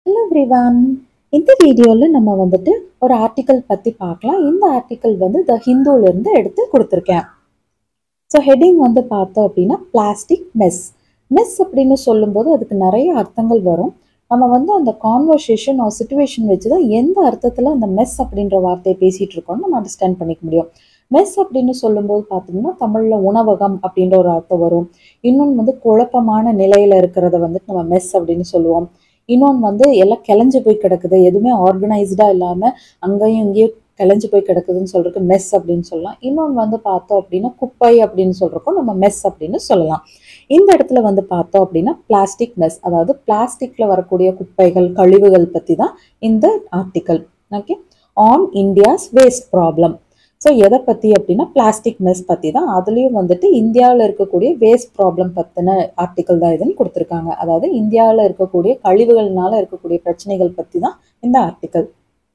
Hello everyone இந்த வீடியோவில் நம்ம வந்துட்டு ஒரு ஆர்டிக்கல் பற்றி பார்க்கலாம் இந்த ஆர்டிக்கல் வந்து த ஹிந்துலேருந்து எடுத்து கொடுத்துருக்கேன் ஸோ ஹெட்டிங் வந்து பார்த்தோம் அப்படின்னா பிளாஸ்டிக் மெஸ் மெஸ் அப்படின்னு சொல்லும்போது அதுக்கு நிறைய அர்த்தங்கள் வரும் நம்ம வந்து அந்த கான்வர்சேஷன் ஒரு சுச்சுவேஷன் வச்சு தான் எந்த அர்த்தத்தில் அந்த மெஸ் அப்படின்ற வார்த்தையை பேசிகிட்டு இருக்கோம்னு நம்ம அண்டர்ஸ்டாண்ட் பண்ணிக்க முடியும் மெஸ் அப்படின்னு சொல்லும்போது பார்த்தோம்னா தமிழில் உணவகம் அப்படின்ற ஒரு அர்த்தம் வரும் இன்னொன்று வந்து குழப்பமான நிலையில் இருக்கிறத வந்துட்டு நம்ம மெஸ் அப்படின்னு சொல்லுவோம் இன்னொன்று வந்து எல்லாம் கிளஞ்சு போய் கிடக்குது எதுவுமே ஆர்கனைஸ்டாக இல்லாமல் அங்கேயும் இங்கேயும் கிளஞ்சு போய் கிடக்குதுன்னு சொல்றதுக்கு மெஸ் அப்படின்னு சொல்லலாம் இன்னொன்று வந்து பார்த்தோம் அப்படின்னா குப்பை அப்படின்னு சொல்கிறப்போ நம்ம மெஸ் அப்படின்னு சொல்லலாம் இந்த இடத்துல வந்து பார்த்தோம் அப்படின்னா பிளாஸ்டிக் மெஸ் அதாவது பிளாஸ்டிக்கில் வரக்கூடிய குப்பைகள் கழிவுகள் பற்றி தான் இந்த article okay on India's waste problem so எதை பற்றி அப்படின்னா பிளாஸ்டிக் மெஸ் பற்றி தான் அதுலேயும் வந்துட்டு இந்தியாவில் இருக்கக்கூடிய வேஸ்ட் ப்ராப்ளம் பற்றின ஆர்டிக்கல் தான் இதுன்னு கொடுத்துருக்காங்க அதாவது இந்தியாவில் இருக்கக்கூடிய கழிவுகள்னால இருக்கக்கூடிய பிரச்சனைகள் பற்றி தான் இந்த article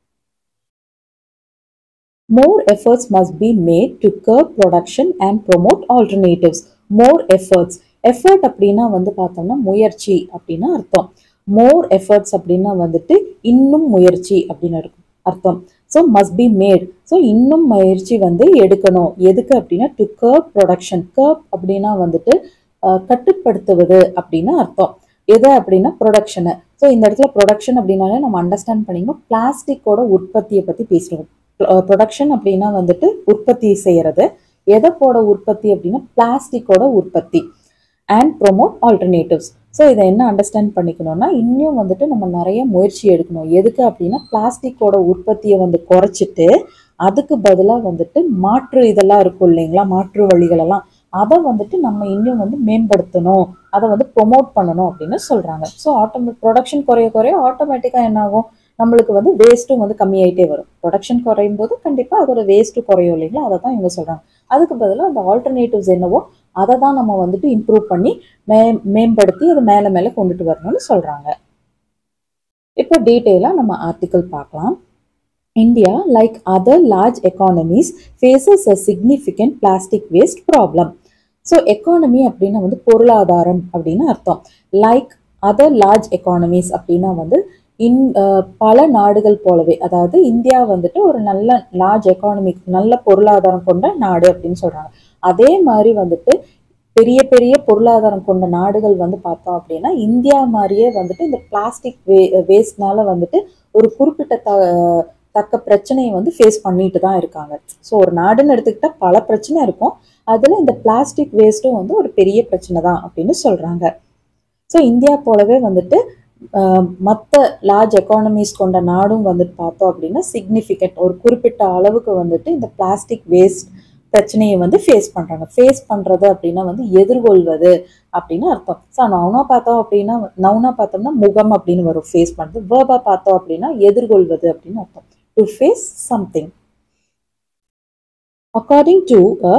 More efforts must be made to curb production and promote alternatives. More efforts. Effort அப்படின்னா வந்து பார்த்தோம்னா முயற்சி அப்படின்னு அர்த்தம் மோர் எஃபர்ட்ஸ் அப்படின்னா வந்துட்டு இன்னும் முயற்சி அப்படின்னு இருக்கும் அர்த்தம் so must be made so இன்னும் முயற்சி வந்து எடுக்கணும் எதுக்கு அப்படின்னா டு கர்ப் ப்ரொடக்ஷன் கர்ப் அப்படின்னா வந்துட்டு அஹ், கட்டுப்படுத்துவது அப்படின்னு அர்த்தம் எது அப்படின்னா ப்ரொடக்ஷனை ஸோ இந்த இடத்துல ப்ரொடக்ஷன் அப்படின்னாலே நம்ம அண்டர்ஸ்டாண்ட் பண்ணிக்கணும் பிளாஸ்டிக்கோட உற்பத்தியை பற்றி பேசுகிறோம் ப்ரொடக்ஷன் அப்படின்னா வந்துட்டு உற்பத்தி செய்யறது எதப்போட உற்பத்தி அப்படின்னா பிளாஸ்டிக்கோட உற்பத்தி அண்ட் ப்ரொமோட் ஆல்டர்னேட்டிவ்ஸ் ஸோ இதை என்ன அண்டர்ஸ்டாண்ட் பண்ணிக்கணும்னா இன்னும் வந்துட்டு நம்ம நிறைய முயற்சி எடுக்கணும் எதுக்கு அப்படின்னா பிளாஸ்டிக்கோட உற்பத்தியை வந்து குறைச்சிட்டு அதுக்கு பதிலாக வந்துட்டு மாற்று இதெல்லாம் இருக்கும் இல்லைங்களா மாற்று வழிகளெல்லாம் அதை வந்துட்டு நம்ம இன்னும் வந்து மேம்படுத்தணும் அதை வந்து ப்ரொமோட் பண்ணணும் அப்படின்னு சொல்கிறாங்க ஸோ ஆட்டோமே ப்ரொடக்ஷன் குறைய குறைய ஆட்டோமேட்டிக்காக என்ன ஆகும் நம்மளுக்கு வந்து வேஸ்ட்டும் வந்து கம்மியாயிட்டே வரும் ப்ரொடக்ஷன் குறையும் போது கண்டிப்பாக அதோட வேஸ்ட்டும் குறையும் இல்லைங்களா அதை தான் இவங்க சொல்கிறாங்க அதுக்கு பதிலாக அந்த ஆல்டர்னேட்டிவ்ஸ் என்னவோ அதை தான் நம்ம வந்துட்டு இம்ப்ரூவ் பண்ணி மே மேம்படுத்தி அதை மேலே மேலே கொண்டுட்டு வரணும்னு சொல்கிறாங்க இப்போ டீட்டெயிலாக நம்ம ஆர்டிக்கல் பார்க்கலாம் India like other large economies faces a significant plastic waste problem so economy அப்படின்னா வந்து பொருளாதாரம் அப்படின்னு அர்த்தம் லைக் அதர் லார்ஜ் எக்கானமிஸ் அப்படின்னா வந்து இன் அஹ், பல நாடுகள் போலவே அதாவது இந்தியா வந்துட்டு ஒரு நல்ல லார்ஜ் எக்கானமிக் நல்ல பொருளாதாரம் கொண்ட நாடு அப்படின்னு சொல்றாங்க அதே மாதிரி வந்துட்டு பெரிய பெரிய பொருளாதாரம் கொண்ட நாடுகள் வந்து பார்த்தோம் அப்படின்னா இந்தியா மாதிரியே வந்துட்டு இந்த பிளாஸ்டிக் வே வேஸ்ட்னால வந்துட்டு ஒரு குறிப்பிட்ட த தக்க பிரச்சனையை வந்து ஃபேஸ் பண்ணிட்டு தான் இருக்காங்க ஸோ ஒரு நாடுன்னு எடுத்துக்கிட்டா பல பிரச்சனை இருக்கும் அதில் இந்த பிளாஸ்டிக் வேஸ்ட்டும் வந்து ஒரு பெரிய பிரச்சனை தான் அப்படின்னு சொல்கிறாங்க ஸோ இந்தியா போலவே வந்துட்டு மற்ற லார்ஜ் எக்கானமிஸ் கொண்ட நாடும் வந்துட்டு பார்த்தோம் அப்படின்னா சிக்னிஃபிகண்ட் ஒரு குறிப்பிட்ட அளவுக்கு வந்துட்டு இந்த பிளாஸ்டிக் வேஸ்ட் பிரச்சனையை வந்து ஃபேஸ் பண்ணுறாங்க ஃபேஸ் பண்ணுறது அப்படின்னா வந்து எதிர்கொள்வது அப்படின்னு அர்த்தம் ஸோ நவுனா பார்த்தோம் அப்படின்னா நவுனா பார்த்தோம்னா முகம் அப்படின்னு வரும் ஃபேஸ் பண்ணுறது வேர்பா பார்த்தோம் அப்படின்னா எதிர்கொள்வது அப்படின்னு அர்த்தம் to face something According to a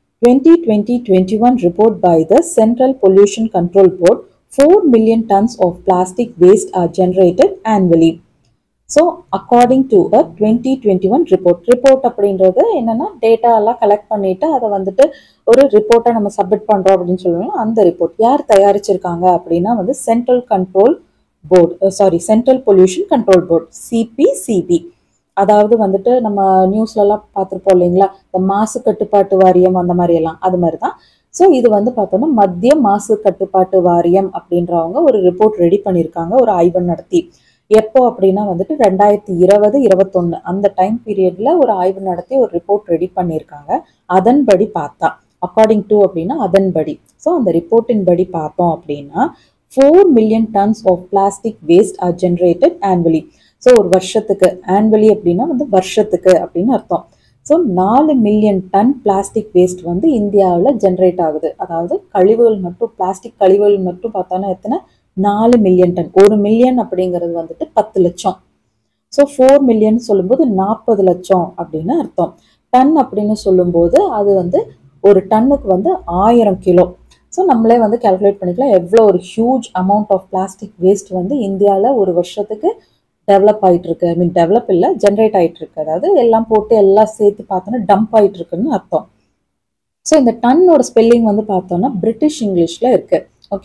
2020-21 report by the Central Pollution Control Board, 4 million tons of plastic waste are generated annually. So according to a twenty twenty one report report அப்படின்றது என்னன்னா data எல்லாம் collect பண்ணிட்டு அதை வந்துட்டு ஒரு ரிப்போர்ட்டை நம்ம submit பண்ணுறோம் அப்படின்னு சொல்லுவாங்க அந்த ரிப்போர்ட் யார் தயாரிச்சிருக்காங்க அப்படின்னா வந்து central control board sorry central pollution control board CPCB அதாவது வந்துட்டு நம்ம நியூஸ்லலாம் பார்த்துருப்போம் இல்லைங்களா இந்த மாசு கட்டுப்பாட்டு வாரியம் அந்த மாதிரி எல்லாம் அது மாதிரி தான் ஸோ இது வந்து பார்த்தோம்னா மத்திய மாசு கட்டுப்பாட்டு வாரியம் அப்படின்றவங்க ஒரு ரிப்போர்ட் ரெடி பண்ணியிருக்காங்க ஒரு ஆய்வு நடத்தி எப்போ அப்படின்னா வந்துட்டு ரெண்டாயிரத்தி இருபது இருபத்தொன்னு அந்த டைம் பீரியட்ல ஒரு ஆய்வு நடத்தி ஒரு ரிப்போர்ட் ரெடி பண்ணியிருக்காங்க அதன்படி பார்த்தா அக்கார்டிங் டு அப்படின்னா அதன்படி ஸோ அந்த ரிப்போர்ட்டின் படி பார்த்தோம் அப்படின்னா four million tons of plastic waste are generated annually so ஒரு வருஷத்துக்கு ஆனுவலி அப்படின்னா வந்து வருஷத்துக்கு அப்படின்னு அர்த்தம் ஸோ நாலு மில்லியன் டன் பிளாஸ்டிக் வேஸ்ட் வந்து இந்தியாவில் ஜென்ரேட் ஆகுது அதாவது கழிவுகள் மட்டும் பிளாஸ்டிக் கழிவுகள் மட்டும் பார்த்தோன்னா எத்தனை நாலு மில்லியன் டன் ஒரு மில்லியன் அப்படிங்கிறது வந்துட்டு பத்து லட்சம் ஸோ ஃபோர் மில்லியன் சொல்லும்போது நாற்பது லட்சம் அப்படின்னு அர்த்தம் டன் அப்படின்னு சொல்லும்போது அது வந்து ஒரு டன்னுக்கு வந்து ஆயிரம் கிலோ ஸோ நம்மளே வந்து கால்குலேட் பண்ணிக்கலாம் எவ்வளோ ஒரு huge amount of plastic waste வந்து இந்தியாவில் ஒரு வருஷத்துக்கு டெவலப் ஆயிட்டு இருக்கு ஐ மீன் டெவலப் இல்லை ஜென்ரேட் ஆயிட்டு இருக்கு அதாவது எல்லாம் போட்டு எல்லாம் சேர்த்து பார்த்தோன்னா டம்ப் ஆயிட்டு இருக்குன்னு அர்த்தம் ஸோ இந்த டன்னோட ஸ்பெல்லிங் வந்து பார்த்தோம்னா பிரிட்டிஷ் இங்கிலீஷில் இருக்கு ஓகே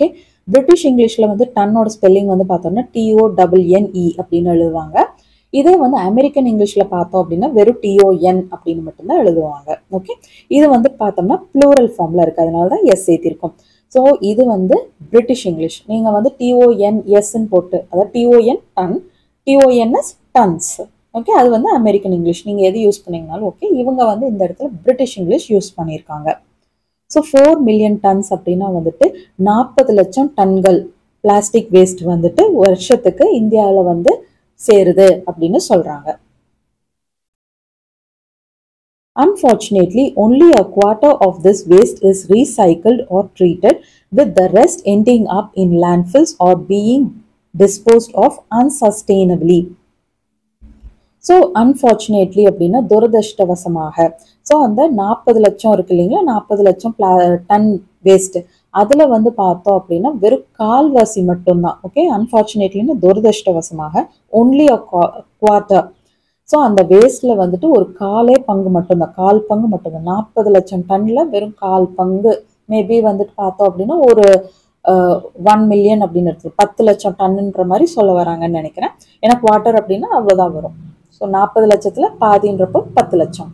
பிரிட்டிஷ் இங்கிலீஷில் வந்து டன்னோட ஸ்பெல்லிங் வந்து பார்த்தோம்னா டிஓ டபுள் என்இ அப்படின்னு எழுதுவாங்க இதே வந்து அமெரிக்கன் இங்கிலீஷில் பார்த்தோம் அப்படின்னா வெறும் டிஓஎன் அப்படின்னு மட்டும்தான் எழுதுவாங்க ஓகே இது வந்து பார்த்தோம்னா ப்ளூரல் ஃபார்மில் இருக்குது அதனால தான் எஸ் சேர்த்திருக்கோம் ஸோ இது வந்து பிரிட்டிஷ் இங்கிலீஷ் நீங்கள் வந்து டிஓஎன் எஸ்ன்னு போட்டு அதாவது T O N ton T O N S tons okay அது வந்து அமெரிக்கன் இங்கிலீஷ் நீங்கள் எது யூஸ் பண்ணீங்கனாலும் ஓகே இவங்க வந்து இந்த இடத்துல பிரிட்டிஷ் இங்கிலீஷ் யூஸ் பண்ணியிருக்காங்க ஸோ ஃபோர் மில்லியன் டன்ஸ் அப்படின்னா வந்துட்டு நாற்பது லட்சம் டன்கள் பிளாஸ்டிக் வேஸ்ட் வந்துட்டு வருஷத்துக்கு இந்தியாவில் வந்து சேருது அப்படின்னு சொல்றாங்க Unfortunately, only a quarter of this waste is recycled or treated, with the rest ending up in landfills or being disposed of unsustainably. So unfortunately அப்படின்னா துரதிருஷ்டவசமாக ஸோ அந்த நாற்பது லட்சம் இருக்கு இல்லைங்களா நாற்பது லட்சம் பிளா டன் வேஸ்ட் அதில் வந்து பார்த்தோம் அப்படின்னா வெறும் கால்வாசி மட்டும்தான் ஓகே அன்ஃபார்ச்சுனேட்லின்னு துரதிருஷ்டவசமாக ஒன்லி அ குவார்ட்டர் ஸோ அந்த வேஸ்ட்டில் வந்துட்டு ஒரு காலே பங்கு மட்டும்தான் கால் பங்கு மட்டும்தான் நாற்பது லட்சம் டன்னில் வெறும் கால் பங்கு மேபி வந்துட்டு பார்த்தோம் அப்படின்னா ஒரு ஒன் மில்லியன் அப்படின்னு எடுத்து பத்து லட்சம் டன்னுன்ற மாதிரி சொல்ல வராங்கன்னு நினைக்கிறேன் ஏன்னா குவார்ட்டர் அப்படின்னா அவ்வளோதான் வரும் ஸோ நாற்பது லட்சத்தில் பாதின்றப்போ பத்து லட்சம்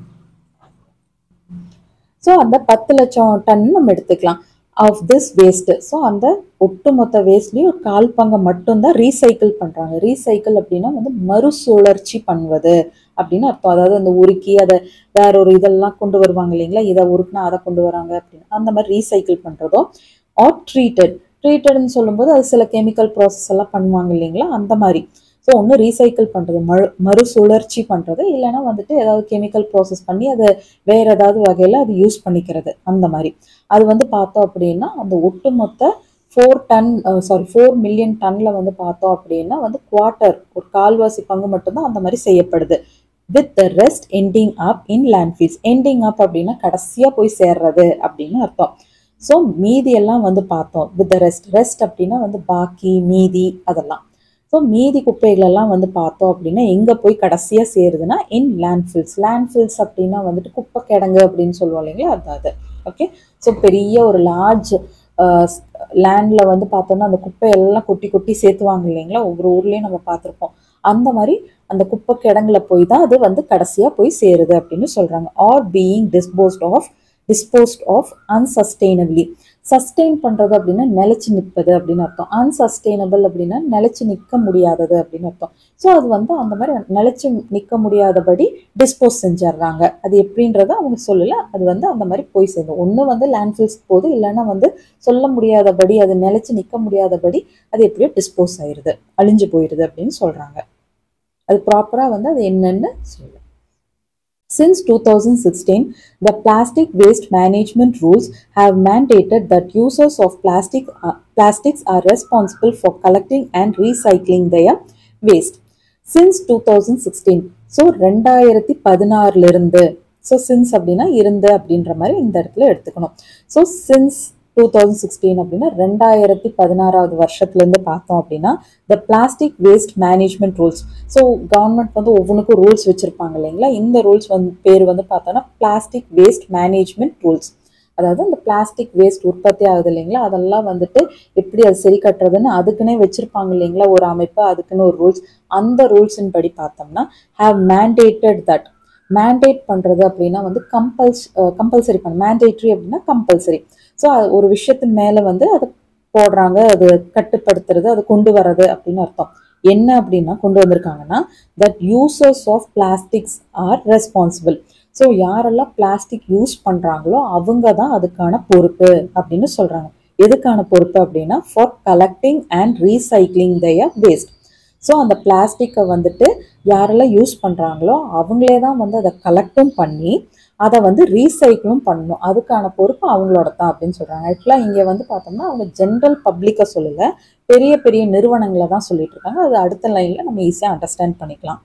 ஸோ அந்த பத்து லட்சம் டன் நம்ம எடுத்துக்கலாம் ஆஃப் திஸ் வேஸ்ட்டு ஸோ அந்த ஒட்டுமொத்த வேஸ்ட்லேயும் ஒரு கால் பங்கை மட்டும்தான் ரீசைக்கிள் பண்ணுறாங்க ரீசைக்கிள் அப்படின்னா வந்து மறுசுழற்சி பண்ணுவது அப்படின்னு அர்த்தம் அதாவது அந்த உருக்கி அதை வேற ஒரு இதெல்லாம் கொண்டு வருவாங்க இல்லைங்களா இதை உருக்குனா அதை கொண்டு வராங்க அப்படின்னு அந்த மாதிரி ரீசைக்கிள் பண்ணுறதோ ஆர் ட்ரீட்டட் ட்ரீட்டட்னு சொல்லும்போது அது சில கெமிக்கல் ப்ராசஸ் எல்லாம் பண்ணுவாங்க இல்லைங்களா அந்த மாதிரி ஸோ ஒன்று ரீசைக்கிள் பண்ணுறது மறு மறுசுழற்சி பண்ணுறது இல்லைன்னா வந்துட்டு ஏதாவது கெமிக்கல் ப்ராசஸ் பண்ணி அதை வேற ஏதாவது வகையில் அது யூஸ் பண்ணிக்கிறது அந்த மாதிரி அது வந்து பார்த்தோம் அப்படின்னா அந்த ஒட்டுமொத்த four ton sorry four million டன்னில் வந்து பார்த்தோம் அப்படின்னா வந்து குவார்ட்டர் ஒரு கால்வாசி பங்கு மட்டும்தான் அந்த மாதிரி செய்யப்படுது with the rest ending up in landfills ending up அப்படின்னா கடைசியாக போய் சேர்றது அப்படின்னு அர்த்தம் ஸோ மீதி எல்லாம் வந்து பார்த்தோம் வித் த ரெஸ்ட் ரெஸ்ட் அப்படின்னா வந்து பாக்கி மீதி அதெல்லாம் ஸோ மீதி குப்பைகளெல்லாம் வந்து பார்த்தோம் அப்படின்னா எங்கே போய் கடைசியாக சேருதுன்னா இன் லேண்ட்ஃபில்ஸ் லேண்ட்ஃபில்ஸ் அப்படின்னா வந்துட்டு குப்பை கிடங்கு அப்படின்னு சொல்லுவோம் இல்லைங்களா அது அது ஓகே ஸோ பெரிய ஒரு லார்ஜ் லேண்டில் வந்து பார்த்தோம்னா அந்த குப்பையெல்லாம் கொட்டி கொட்டி சேர்த்துவாங்க இல்லைங்களா ஒவ்வொரு ஊர்லேயும் நம்ம பார்த்துருப்போம் அந்த மாதிரி அந்த குப்பை கிடங்குல போய் தான் அது வந்து கடைசியாக போய் சேருது அப்படின்னு சொல்கிறாங்க are being disposed of disposed of unsustainably sustain பண்ணுறது அப்படின்னா நிலைச்சு நிற்பது அப்படின்னு அர்த்தம் அன்சஸ்டெயினபிள் அப்படின்னா நிலைச்சு நிற்க முடியாதது அப்படின்னு அர்த்தம் ஸோ அது வந்து அந்த மாதிரி நிலைச்சு நிற்க முடியாதபடி டிஸ்போஸ் செஞ்சிடுறாங்க அது எப்படின்றத அவங்க சொல்லல அது வந்து அந்த மாதிரி போய் சேர்ந்து ஒன்று வந்து லேண்ட்ஃபில்ஸ் போகுது இல்லைன்னா வந்து சொல்ல முடியாதபடி அது நிலைச்சு நிற்க முடியாதபடி அது எப்படியோ டிஸ்போஸ் ஆயிடுது அழிஞ்சு போயிடுது அப்படின்னு சொல்கிறாங்க அது ப்ராப்பராக வந்து அது என்னன்னு சொல்லு Since 2016, the plastic waste management rules have mandated that users of plastic uh, plastics are responsible for collecting and recycling their waste. Since 2016, so ரெண்டாயிரத்தி பதினாறுலேருந்து ஸோ சின்ஸ் அப்படின்னா இருந்து அப்படின்ற மாதிரி இந்த இடத்துல எடுத்துக்கணும் so since two thousand sixteen அப்படின்னா ரெண்டாயிரத்தி பதினாறாவது வருஷத்துலேருந்து பார்த்தோம் அப்படின்னா the plastic waste management rules so government வந்து ஒவ்வொன்றுக்கும் ரூல்ஸ் வச்சுருப்பாங்க இல்லைங்களா இந்த ரூல்ஸ் வந்து பேர் வந்து பார்த்தோன்னா பிளாஸ்டிக் வேஸ்ட் மேனேஜ்மெண்ட் ரூல்ஸ் அதாவது இந்த பிளாஸ்டிக் வேஸ்ட் உற்பத்தி ஆகுது இல்லைங்களா அதெல்லாம் வந்துட்டு எப்படி அது சரி கட்டுறதுன்னு அதுக்குன்னே வச்சுருப்பாங்க இல்லைங்களா ஒரு அமைப்பு அதுக்குன்னு ஒரு ரூல்ஸ் அந்த ரூல்ஸின் படி பார்த்தோம்னா ஹாவ் மேண்டேட்டட் தட் மேண்டேட் பண்ணுறது அப்படின்னா வந்து கம்பல்ஸ் கம்பல்சரி பண்ண மேண்டேட்ரி அப்படின்னா கம்பல்சரி ஸோ ஒரு விஷயத்தின் மேலே வந்து அதை போடுறாங்க அது கட்டுப்படுத்துறது அது கொண்டு வர்றது அப்படின்னு அர்த்தம் என்ன அப்படின்னா கொண்டு வந்திருக்காங்கன்னா that users of plastics are responsible so யாரெல்லாம் பிளாஸ்டிக் யூஸ் பண்ணுறாங்களோ அவங்க தான் அதுக்கான பொறுப்பு அப்படின்னு சொல்கிறாங்க எதுக்கான பொறுப்பு அப்படின்னா for collecting and recycling their waste so அந்த பிளாஸ்டிக்கை வந்துட்டு யாரெல்லாம் யூஸ் பண்ணுறாங்களோ அவங்களே தான் வந்து அதை கலெக்டும் பண்ணி அதை வந்து ரீசைக்கிளும் பண்ணணும் அதுக்கான பொறுப்பு அவங்களோட தான் அப்படின்னு சொல்கிறாங்க ஆக்சுவலாக இங்கே வந்து பார்த்தோம்னா அவங்க ஜென்ரல் பப்ளிக்கை சொல்லலை பெரிய பெரிய நிறுவனங்களை தான் சொல்லிட்டு இருக்காங்க அது அடுத்த லைனில் நம்ம ஈஸியாக அண்டர்ஸ்டாண்ட் பண்ணிக்கலாம்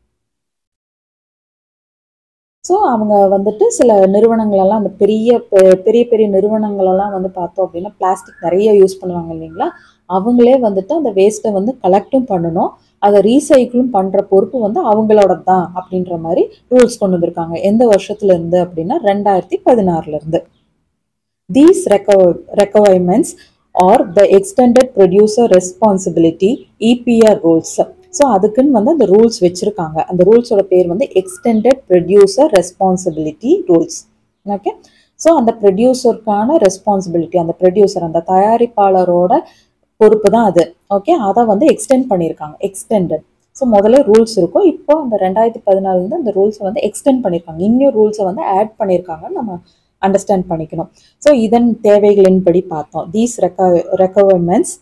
ஸோ அவங்க வந்துட்டு சில நிறுவனங்களெல்லாம் அந்த பெரிய பெரிய பெரிய நிறுவனங்களெல்லாம் வந்து பார்த்தோம் அப்படின்னா பிளாஸ்டிக் நிறைய யூஸ் பண்ணுவாங்க இல்லைங்களா அவங்களே வந்துட்டு அந்த வேஸ்ட்டை வந்து கலெக்டும் பண்ணணும் அதை ரீசைக்கிளும் பண்ணுற பொறுப்பு வந்து அவங்களோட தான் அப்படின்ற மாதிரி ரூல்ஸ் கொண்டு வந்திருக்காங்க எந்த வருஷத்துல இருந்து அப்படின்னா ரெண்டாயிரத்தி பதினாறுல இருந்து தீஸ் ரெக்கவ requirements are the extended producer responsibility EPR rules so அதுக்குன்னு வந்து அந்த ரூல்ஸ் வச்சுருக்காங்க அந்த ரூல்ஸோட பேர் வந்து extended producer responsibility rules okay so அந்த ப்ரொடியூசருக்கான ரெஸ்பான்சிபிலிட்டி அந்த ப்ரொடியூசர் அந்த தயாரிப்பாளரோட பொறுப்பு தான் அது ஓகே அதை வந்து எக்ஸ்டெண்ட் பண்ணியிருக்காங்க எக்ஸ்டெண்டட் ஸோ முதல்ல ரூல்ஸ் இருக்கும் இப்போ அந்த ரெண்டாயிரத்தி பதினாலுலேருந்து அந்த ரூல்ஸை வந்து எக்ஸ்டெண்ட் பண்ணியிருக்காங்க இன்னும் ரூல்ஸை வந்து ஆட் பண்ணியிருக்காங்க நம்ம அண்டர்ஸ்டாண்ட் பண்ணிக்கணும் ஸோ இதன் தேவைகளின்படி பார்த்தோம் தீஸ் ரெக்க requirements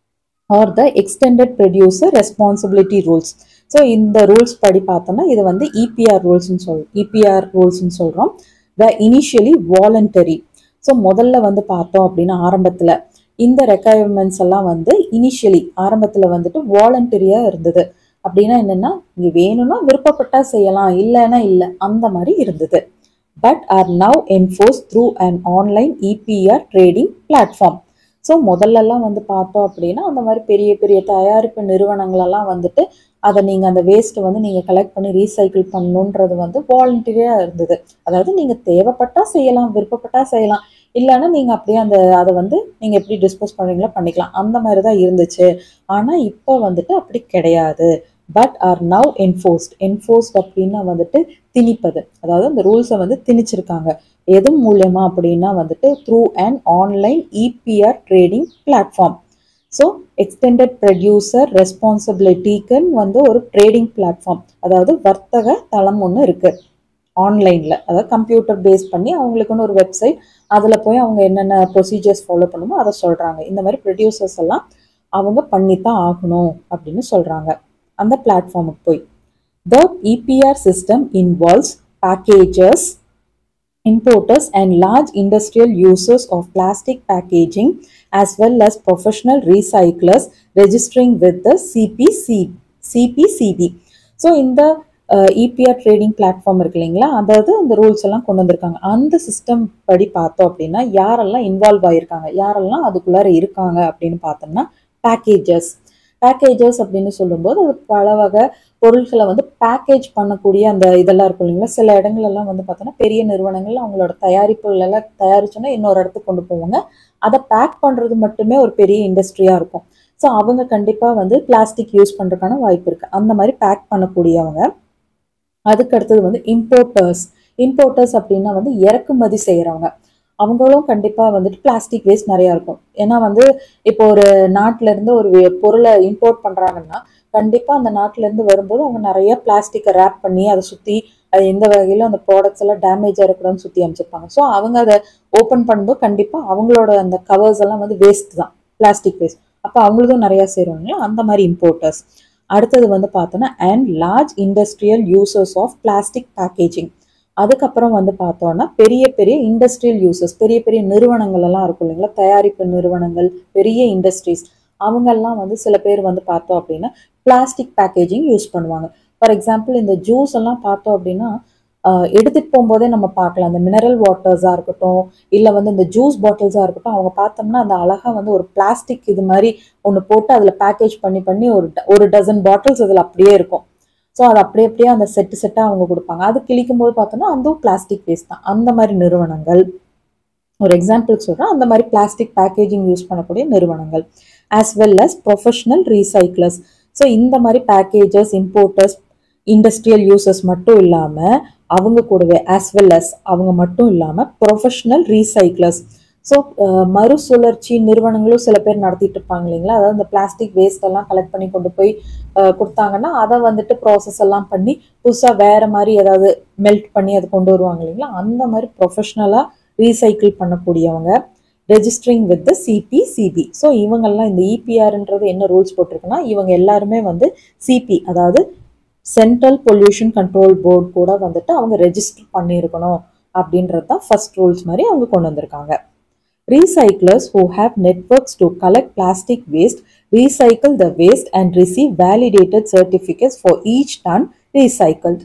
are the extended producer responsibility rules so இந்த ரூல்ஸ் படி பார்த்தோம்னா இது வந்து இபிஆர் ரூல்ஸ்னு சொல் இபிஆர் ரூல்ஸ்னு சொல்கிறோம் த இனிஷியலி வாலண்டரி ஸோ முதல்ல வந்து பார்த்தோம் அப்படின்னா ஆரம்பத்தில் இந்த ரெக்குயர்மெண்ட்ஸ் எல்லாம் வந்து இனிஷியலி ஆரம்பத்தில் வந்துட்டு வாலண்டரியாக இருந்தது அப்படின்னா என்னென்னா இங்கே வேணும்னா விருப்பப்பட்டா செய்யலாம் இல்லைன்னா இல்லை அந்த மாதிரி இருந்தது but are now enforce through and online EPR trading platform so முதல்லலாம் வந்து பார்த்தோம் அப்படின்னா அந்த மாதிரி பெரிய பெரிய தயாரிப்பு நிறுவனங்களெல்லாம் வந்துட்டு அதை நீங்கள் அந்த வேஸ்ட்டை வந்து நீங்கள் கலெக்ட் பண்ணி ரீசைக்கிள் பண்ணணுன்றது வந்து வாலண்டரியாக இருந்தது அதாவது நீங்கள் தேவைப்பட்டால் செய்யலாம் விருப்பப்பட்டால் செய்யலாம் இல்லைன்னா நீங்கள் அப்படியே அந்த அதை வந்து நீங்கள் எப்படி டிஸ்போஸ் பண்ணுறீங்களோ பண்ணிக்கலாம் அந்த மாதிரி தான் இருந்துச்சு ஆனால் இப்போ வந்துட்டு அப்படி கிடையாது but are now enforced enforced அப்படின்னா வந்துட்டு திணிப்பது அதாவது அந்த ரூல்ஸை வந்து திணிச்சிருக்காங்க எது மூலயமா அப்படின்னா வந்துட்டு through and online EPR trading platform so extended producer ரெஸ்பான்சிபிலிட்டிக்குன்னு வந்து ஒரு ட்ரேடிங் பிளாட்ஃபார்ம் அதாவது வர்த்தக தளம் ஒன்று இருக்குது ஆன்லைனில் அதாவது கம்ப்யூட்டர் பேஸ் பண்ணி அவங்களுக்குன்னு ஒரு வெப்சைட் அதில் போய் அவங்க என்னென்ன ப்ரொசீஜர்ஸ் ஃபாலோ பண்ணுமோ அதை சொல்கிறாங்க இந்த மாதிரி ப்ரொடியூசர்ஸ் எல்லாம் அவங்க பண்ணித்தான் ஆகணும் அப்படின்னு சொல்கிறாங்க அந்த பிளாட்ஃபார்முக்கு போய் the EPR system involves packages importers and large industrial users of plastic packaging as well as professional recyclers registering with the CPC, CPCB. So இந்த இபிஆர் ட்ரேடிங் பிளாட்ஃபார்ம் இருக்கு இல்லைங்களா அதாவது அந்த ரூல்ஸ் எல்லாம் கொண்டு வந்திருக்காங்க அந்த சிஸ்டம் படி பார்த்தோம் அப்படின்னா யாரெல்லாம் இன்வால்வ் ஆகியிருக்காங்க யாரெல்லாம் அதுக்குள்ளார இருக்காங்க அப்படின்னு பார்த்தோம்னா பேக்கேஜஸ் பேக்கேஜஸ் அப்படின்னு சொல்லும்போது அது பல வகை பொருட்களை வந்து பேக்கேஜ் பண்ணக்கூடிய அந்த இதெல்லாம் இருக்கும் இல்லைங்களா சில இடங்கள்லாம் வந்து பார்த்தோன்னா பெரிய நிறுவனங்கள் அவங்களோட தயாரிப்புகள் எல்லாம் தயாரிச்சோன்னா இன்னொரு இடத்துக்கு கொண்டு போவாங்க அதை பேக் பண்ணுறது மட்டுமே ஒரு பெரிய இண்டஸ்ட்ரியாக இருக்கும் ஸோ அவங்க கண்டிப்பாக வந்து பிளாஸ்டிக் யூஸ் பண்ணுறதுக்கான வாய்ப்பு இருக்குது அந்த மாதிரி பேக் பண்ணக்கூடியவங்க அதுக்கு அடுத்தது வந்து இம்போர்ட்டர்ஸ் இம்போர்ட்டர்ஸ் அப்படின்னா வந்து இறக்குமதி செய்கிறவங்க அவங்களும் கண்டிப்பாக வந்துட்டு பிளாஸ்டிக் வேஸ்ட் நிறையா இருக்கும் ஏன்னா வந்து இப்போ ஒரு நாட்டிலேருந்து ஒரு பொருளை இம்போர்ட் பண்ணுறாங்கன்னா கண்டிப்பாக அந்த நாட்டிலேருந்து வரும்போது அவங்க நிறைய பிளாஸ்டிக்கை ரேப் பண்ணி அதை சுற்றி அது எந்த வகையிலும் அந்த ப்ராடக்ட்ஸ் எல்லாம் டேமேஜ் ஆகக்கூடாதுன்னு சுற்றி அமைச்சிருப்பாங்க ஸோ அவங்க அதை ஓப்பன் பண்ணும்போது கண்டிப்பாக அவங்களோட அந்த கவர்ஸ் எல்லாம் வந்து வேஸ்ட் தான் பிளாஸ்டிக் வேஸ்ட் அப்போ அவங்களுக்கும் நிறையா சேருவாங்க அந்த மாதிரி இம்போர்ட்டர்ஸ் அடுத்தது வந்து பார்த்தோன்னா and large industrial users of plastic packaging அதுக்கப்புறம் வந்து பார்த்தோன்னா பெரிய பெரிய இண்டஸ்ட்ரியல் யூசர்ஸ் பெரிய பெரிய நிறுவனங்கள் எல்லாம் இருக்கும் இல்லைங்களா தயாரிப்பு நிறுவனங்கள் பெரிய இண்டஸ்ட்ரீஸ் அவங்கெல்லாம் வந்து சில பேர் வந்து பார்த்தோம் அப்படின்னா பிளாஸ்டிக் பேக்கேஜிங் யூஸ் பண்ணுவாங்க ஃபார் எக்ஸாம்பிள் இந்த ஜூஸ் எல்லாம் பார்த்தோம் அப்படின்னா எடுத்துகிட்டு போகும்போதே நம்ம பார்க்கலாம் அந்த மினரல் வாட்டர்ஸாக இருக்கட்டும் இல்லை வந்து இந்த ஜூஸ் பாட்டில்ஸாக இருக்கட்டும் அவங்க பார்த்தோம்னா அந்த அழகாக வந்து ஒரு பிளாஸ்டிக் இது மாதிரி ஒன்று போட்டு அதில் பேக்கேஜ் பண்ணி பண்ணி ஒரு ஒரு டசன் பாட்டில்ஸ் அதில் அப்படியே இருக்கும் ஸோ அது அப்படியே அப்படியே அந்த செட்டு செட்டாக அவங்க கொடுப்பாங்க அது கிழிக்கும் போது பார்த்தோன்னா அதுவும் பிளாஸ்டிக் வேஸ்ட் தான் அந்த மாதிரி நிறுவனங்கள் ஒரு எக்ஸாம்பிள் சொல்கிறேன் அந்த மாதிரி பிளாஸ்டிக் பேக்கேஜிங் யூஸ் பண்ணக்கூடிய நிறுவனங்கள் as well as professional recyclers so இந்த மாதிரி பேக்கேஜஸ் இம்போர்ட்டர்ஸ் இண்டஸ்ட்ரியல் யூசர்ஸ் மட்டும் இல்லாமல் அவங்க கூடவே ஆஸ் வெல் அஸ் அவங்க மட்டும் இல்லாமல் ப்ரொஃபஷனல் ரீசைக்ளர்ஸ் ஸோ மறுசுழற்சி நிறுவனங்களும் சில பேர் நடத்திட்டு இருப்பாங்க இல்லைங்களா அதாவது இந்த பிளாஸ்டிக் வேஸ்ட் எல்லாம் கலெக்ட் பண்ணி கொண்டு போய் கொடுத்தாங்கன்னா அதை வந்துட்டு ப்ராசஸ் எல்லாம் பண்ணி புதுசாக வேற மாதிரி ஏதாவது மெல்ட் பண்ணி அதை கொண்டு வருவாங்க இல்லைங்களா அந்த மாதிரி ப்ரொஃபஷ்னலாக ரீசைக்கிள் பண்ணக்கூடியவங்க registering with the CPCB so இவங்கெல்லாம் இந்த இபிஆர்ன்றது என்ன ரூல்ஸ் போட்டிருக்குன்னா இவங்க எல்லாருமே வந்து சிபி அதாவது சென்ட்ரல் பொல்யூஷன் கண்ட்ரோல் போர்டு கூட வந்துட்டு அவங்க ரெஜிஸ்டர் பண்ணியிருக்கணும் அப்படின்றது தான் ஃபர்ஸ்ட் ரூல்ஸ் மாதிரி அவங்க கொண்டு வந்திருக்காங்க Recyclers who have networks to collect plastic waste recycle the waste and receive validated certificates for each ton recycled.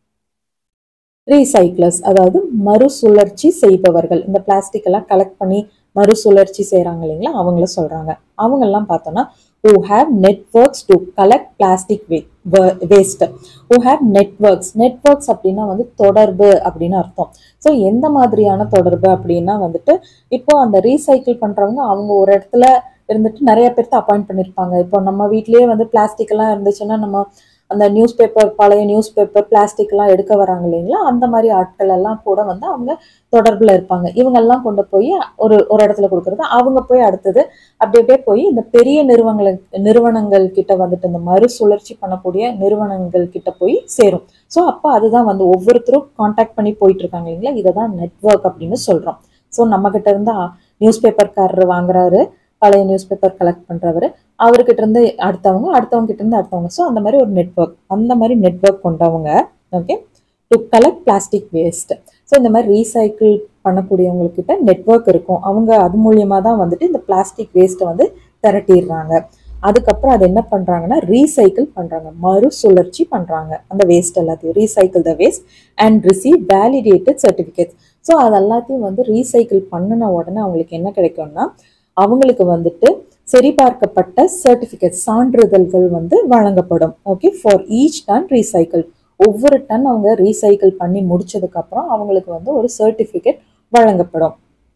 ரீசைக்ளர்ஸ் அதாவது மறுசுழற்சி செய்பவர்கள் இந்த பிளாஸ்டிக் எல்லாம் கலெக்ட் பண்ணி மறுசுழற்சி செய்கிறாங்க இல்லைங்களா அவங்கள சொல்கிறாங்க அவங்கெல்லாம் பார்த்தோன்னா who have networks to collect plastic wa- wa- waste who have networks networks அப்படின்னா வந்து தொடர்பு அப்படின்னு அர்த்தம் ஸோ எந்த மாதிரியான தொடர்பு அப்படின்னா வந்துட்டு இப்போ அந்த ரீசைக்கிள் பண்றவங்க அவங்க ஒரு இடத்துல இருந்துட்டு நிறைய பேர்த்த அப்பாயிண்ட் பண்ணியிருப்பாங்க இப்போ நம்ம வீட்லயே வந்து பிளாஸ்டிக் எல்லாம் இருந்துச்சுன்னா நம்ம அந்த நியூஸ் பேப்பர் பழைய நியூஸ் பேப்பர் பிளாஸ்டிக் எல்லாம் எடுக்க வராங்க இல்லைங்களா அந்த மாதிரி ஆட்கள் எல்லாம் கூட வந்து அவங்க தொடர்புல இருப்பாங்க இவங்கெல்லாம் கொண்டு போய் ஒரு ஒரு இடத்துல கொடுக்கறது அவங்க போய் அடுத்தது அப்படி அப்படியே போய் இந்த பெரிய நிறுவனங்கள் நிறுவனங்கள் கிட்ட வந்துட்டு இந்த மறுசுழற்சி பண்ணக்கூடிய நிறுவனங்கள் கிட்ட போய் சேரும் ஸோ அப்போ அதுதான் வந்து ஒவ்வொருத்தரும் காண்டாக்ட் பண்ணி போயிட்டு இருக்காங்க இல்லைங்களா இதை தான் நெட்ஒர்க் அப்படின்னு சொல்றோம் ஸோ நம்ம கிட்ட இருந்து நியூஸ் பேப்பர்காரர் வாங்குறாரு பழைய நியூஸ் பேப்பர் கலெக்ட் பண்றவர் அவர்கிட்ட இருந்து அடுத்தவங்க அடுத்தவங்க கிட்ட இருந்து அடுத்தவங்க ஸோ அந்த மாதிரி ஒரு நெட்ஒர்க் அந்த மாதிரி நெட்ஒர்க் கொண்டவங்க okay to collect plastic waste so இந்த மாதிரி ரீசைக்கிள் பண்ணக்கூடியவங்கக்கிட்ட நெட்ஒர்க் இருக்கும் அவங்க அது மூலியமாக தான் வந்துட்டு இந்த பிளாஸ்டிக் வேஸ்ட்டை வந்து திரட்டிடுறாங்க அதுக்கப்புறம் அது என்ன பண்ணுறாங்கன்னா ரீசைக்கிள் பண்ணுறாங்க மறுசுழற்சி பண்ணுறாங்க அந்த வேஸ்ட் எல்லாத்தையும் recycle the waste and receive validated certificates so அது எல்லாத்தையும் வந்து ரீசைக்கிள் பண்ணின உடனே அவங்களுக்கு என்ன கிடைக்கும்னா அவங்களுக்கு வந்துட்டு சரிபார்க்கப்பட்ட சர்டிஃபிகேட் சான்றிதழ்கள் வந்து வழங்கப்படும் okay for each ton recycle ஒவ்வொரு டன் அவங்க ரீசைக்கிள் பண்ணி முடிச்சதுக்கு அப்புறம் அவங்களுக்கு வந்து ஒரு சர்டிஃபிகேட் வழங்கப்படும்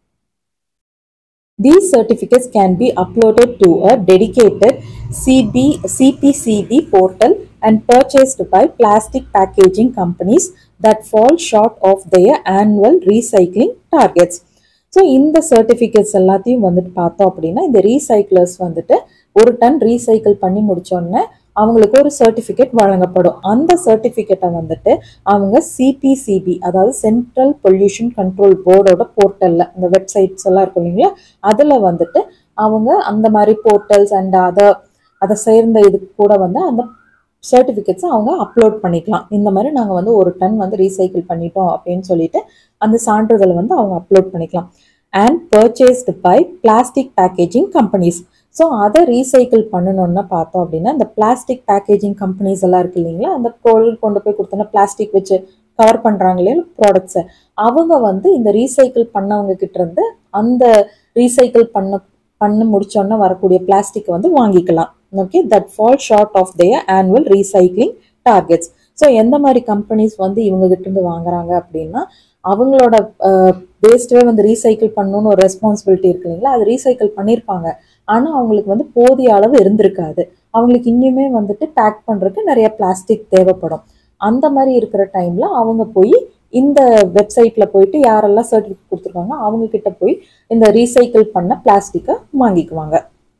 These certificates can be uploaded to a dedicated CB, CPCB portal and purchased by plastic packaging companies that fall short of their annual recycling targets. So இந்த சர்டிஃபிகேட்ஸ் எல்லாத்தையும் வந்துட்டு பார்த்தோம் அப்படின்னா இந்த ரீசைக்கிளர்ஸ் வந்துட்டு ஒரு டன் ரீசைக்கிள் பண்ணி முடிச்சோடனே அவங்களுக்கு ஒரு சர்டிஃபிகேட் வழங்கப்படும் அந்த சர்டிஃபிகேட்டை வந்துட்டு அவங்க சிபிசிபி அதாவது சென்ட்ரல் பொல்யூஷன் கண்ட்ரோல் போர்டோட போர்ட்டலில் இந்த வெப்சைட்ஸ் எல்லாம் இருக்கும் இல்லைங்களா அதில் வந்துட்டு அவங்க அந்த மாதிரி போர்ட்டல்ஸ் அண்ட் அதை அதை சேர்ந்த இது கூட வந்து அந்த சர்டிஃபிகேட்ஸை அவங்க அப்லோட் பண்ணிக்கலாம் இந்த மாதிரி நாங்கள் வந்து ஒரு டன் வந்து ரீசைக்கிள் பண்ணிட்டோம் அப்படின்னு சொல்லிட்டு அந்த சான்றிதழை வந்து அவங்க அப்லோட் பண்ணிக்கலாம் and purchased by plastic packaging companies so அதை ரீசைக்கிள் பண்ணணும்னா பார்த்தோம் அப்படின்னா இந்த பிளாஸ்டிக் பேக்கேஜிங் கம்பெனிஸ் எல்லாம் இருக்கு இல்லைங்களா அந்த பொருள் கொண்டு போய் கொடுத்தோன்னா பிளாஸ்டிக் வச்சு கவர் பண்ணுறாங்க இல்லையா ப்ராடக்ட்ஸை அவங்க வந்து இந்த ரீசைக்கிள் பண்ணவங்க கிட்ட இருந்து அந்த ரீசைக்கிள் பண்ண பண்ண முடிச்சோன்னா வரக்கூடிய பிளாஸ்டிக்கை வந்து வாங்கிக்கலாம் okay that fall short of their annual recycling targets so எந்த மாதிரி கம்பெனிஸ் வந்து இவங்க கிட்ட இருந்து வாங்குறாங்க அப்படின்னா அவங்களோட வேஸ்ட்டே வந்து ரீசைக்கிள் பண்ணணும்னு ஒரு ரெஸ்பான்சிபிலிட்டி இருக்கு இல்லைங்களா அது ரீசைக்கிள் பண்ணியிருப்பாங்க ஆனால் அவங்களுக்கு வந்து போதிய அளவு இருந்திருக்காது அவங்களுக்கு இன்னுமே வந்துட்டு பேக் பண்ணுறதுக்கு நிறைய பிளாஸ்டிக் தேவைப்படும் அந்த மாதிரி இருக்கிற டைம்ல அவங்க போய் இந்த வெப்சைட்ல போயிட்டு யாரெல்லாம் சர்டிஃபிகேட் கொடுத்துருக்காங்க அவங்க கிட்ட போய் இந்த ரீசைக்கிள் பண்ண பிளாஸ்டிக்கை வாங்கிக்குவாங்க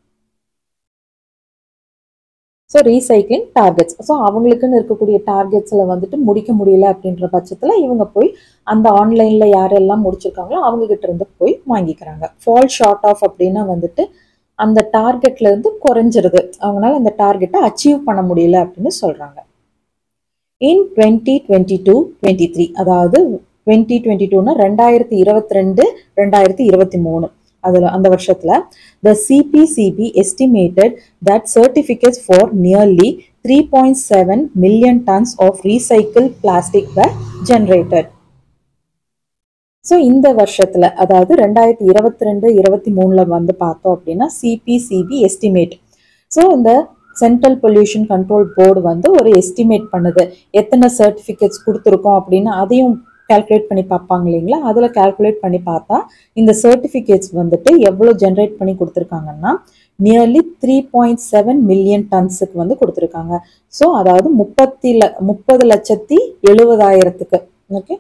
ஸோ ரீசைக்ளிங் டார்கெட்ஸ் ஸோ அவங்களுக்குன்னு இருக்கக்கூடிய டார்கெட்ஸில் வந்துட்டு முடிக்க முடியல அப்படின்ற பட்சத்தில் இவங்க போய் அந்த ஆன்லைனில் யாரெல்லாம் முடிச்சிருக்காங்களோ அவங்க கிட்ட இருந்து போய் வாங்கிக்கிறாங்க ஃபால் ஷார்ட் ஆஃப் அப்படின்னா வந்துட்டு அந்த டார்கெட்ல இருந்து குறைஞ்சிருது அவங்களால அந்த டார்கெட்டை அச்சீவ் பண்ண முடியல அப்படின்னு சொல்றாங்க in twenty twenty two twenty three அதாவது டுவெண்ட்டி டுவெண்ட்டி டூனா ரெண்டாயிரத்தி இருபத்தி ரெண்டு ரெண்டாயிரத்தி இருபத்தி மூணு அதில் அந்த வருஷத்தில் the CPCB estimated that certificates for nearly three point seven million tons of recycle plastic were generated so இந்த வருஷத்துல அதாவது ரெண்டாயிரத்தி இருபத்தி ரெண்டு இருபத்தி மூணுல வந்து பார்த்தோம் அப்படின்னா சிபிசிபி எஸ்டிமேட் ஸோ இந்த சென்ட்ரல் பொல்யூஷன் கண்ட்ரோல் போர்டு வந்து ஒரு எஸ்டிமேட் பண்ணுது எத்தனை சர்டிஃபிகேட்ஸ் கொடுத்துருக்கோம் அப்படின்னு அதையும் கால்குலேட் பண்ணி பார்ப்பாங்க இல்லைங்களா அதில் கால்குலேட் பண்ணி பார்த்தா இந்த சர்டிஃபிகேட்ஸ் வந்துட்டு எவ்வளோ ஜென்ரேட் பண்ணி கொடுத்துருக்காங்கன்னா nearly three point seven million டன்ஸுக்கு வந்து கொடுத்துருக்காங்க ஸோ அதாவது முப்பத்தி ல முப்பது லட்சத்தி எழுபதாயிரத்துக்கு ஓகே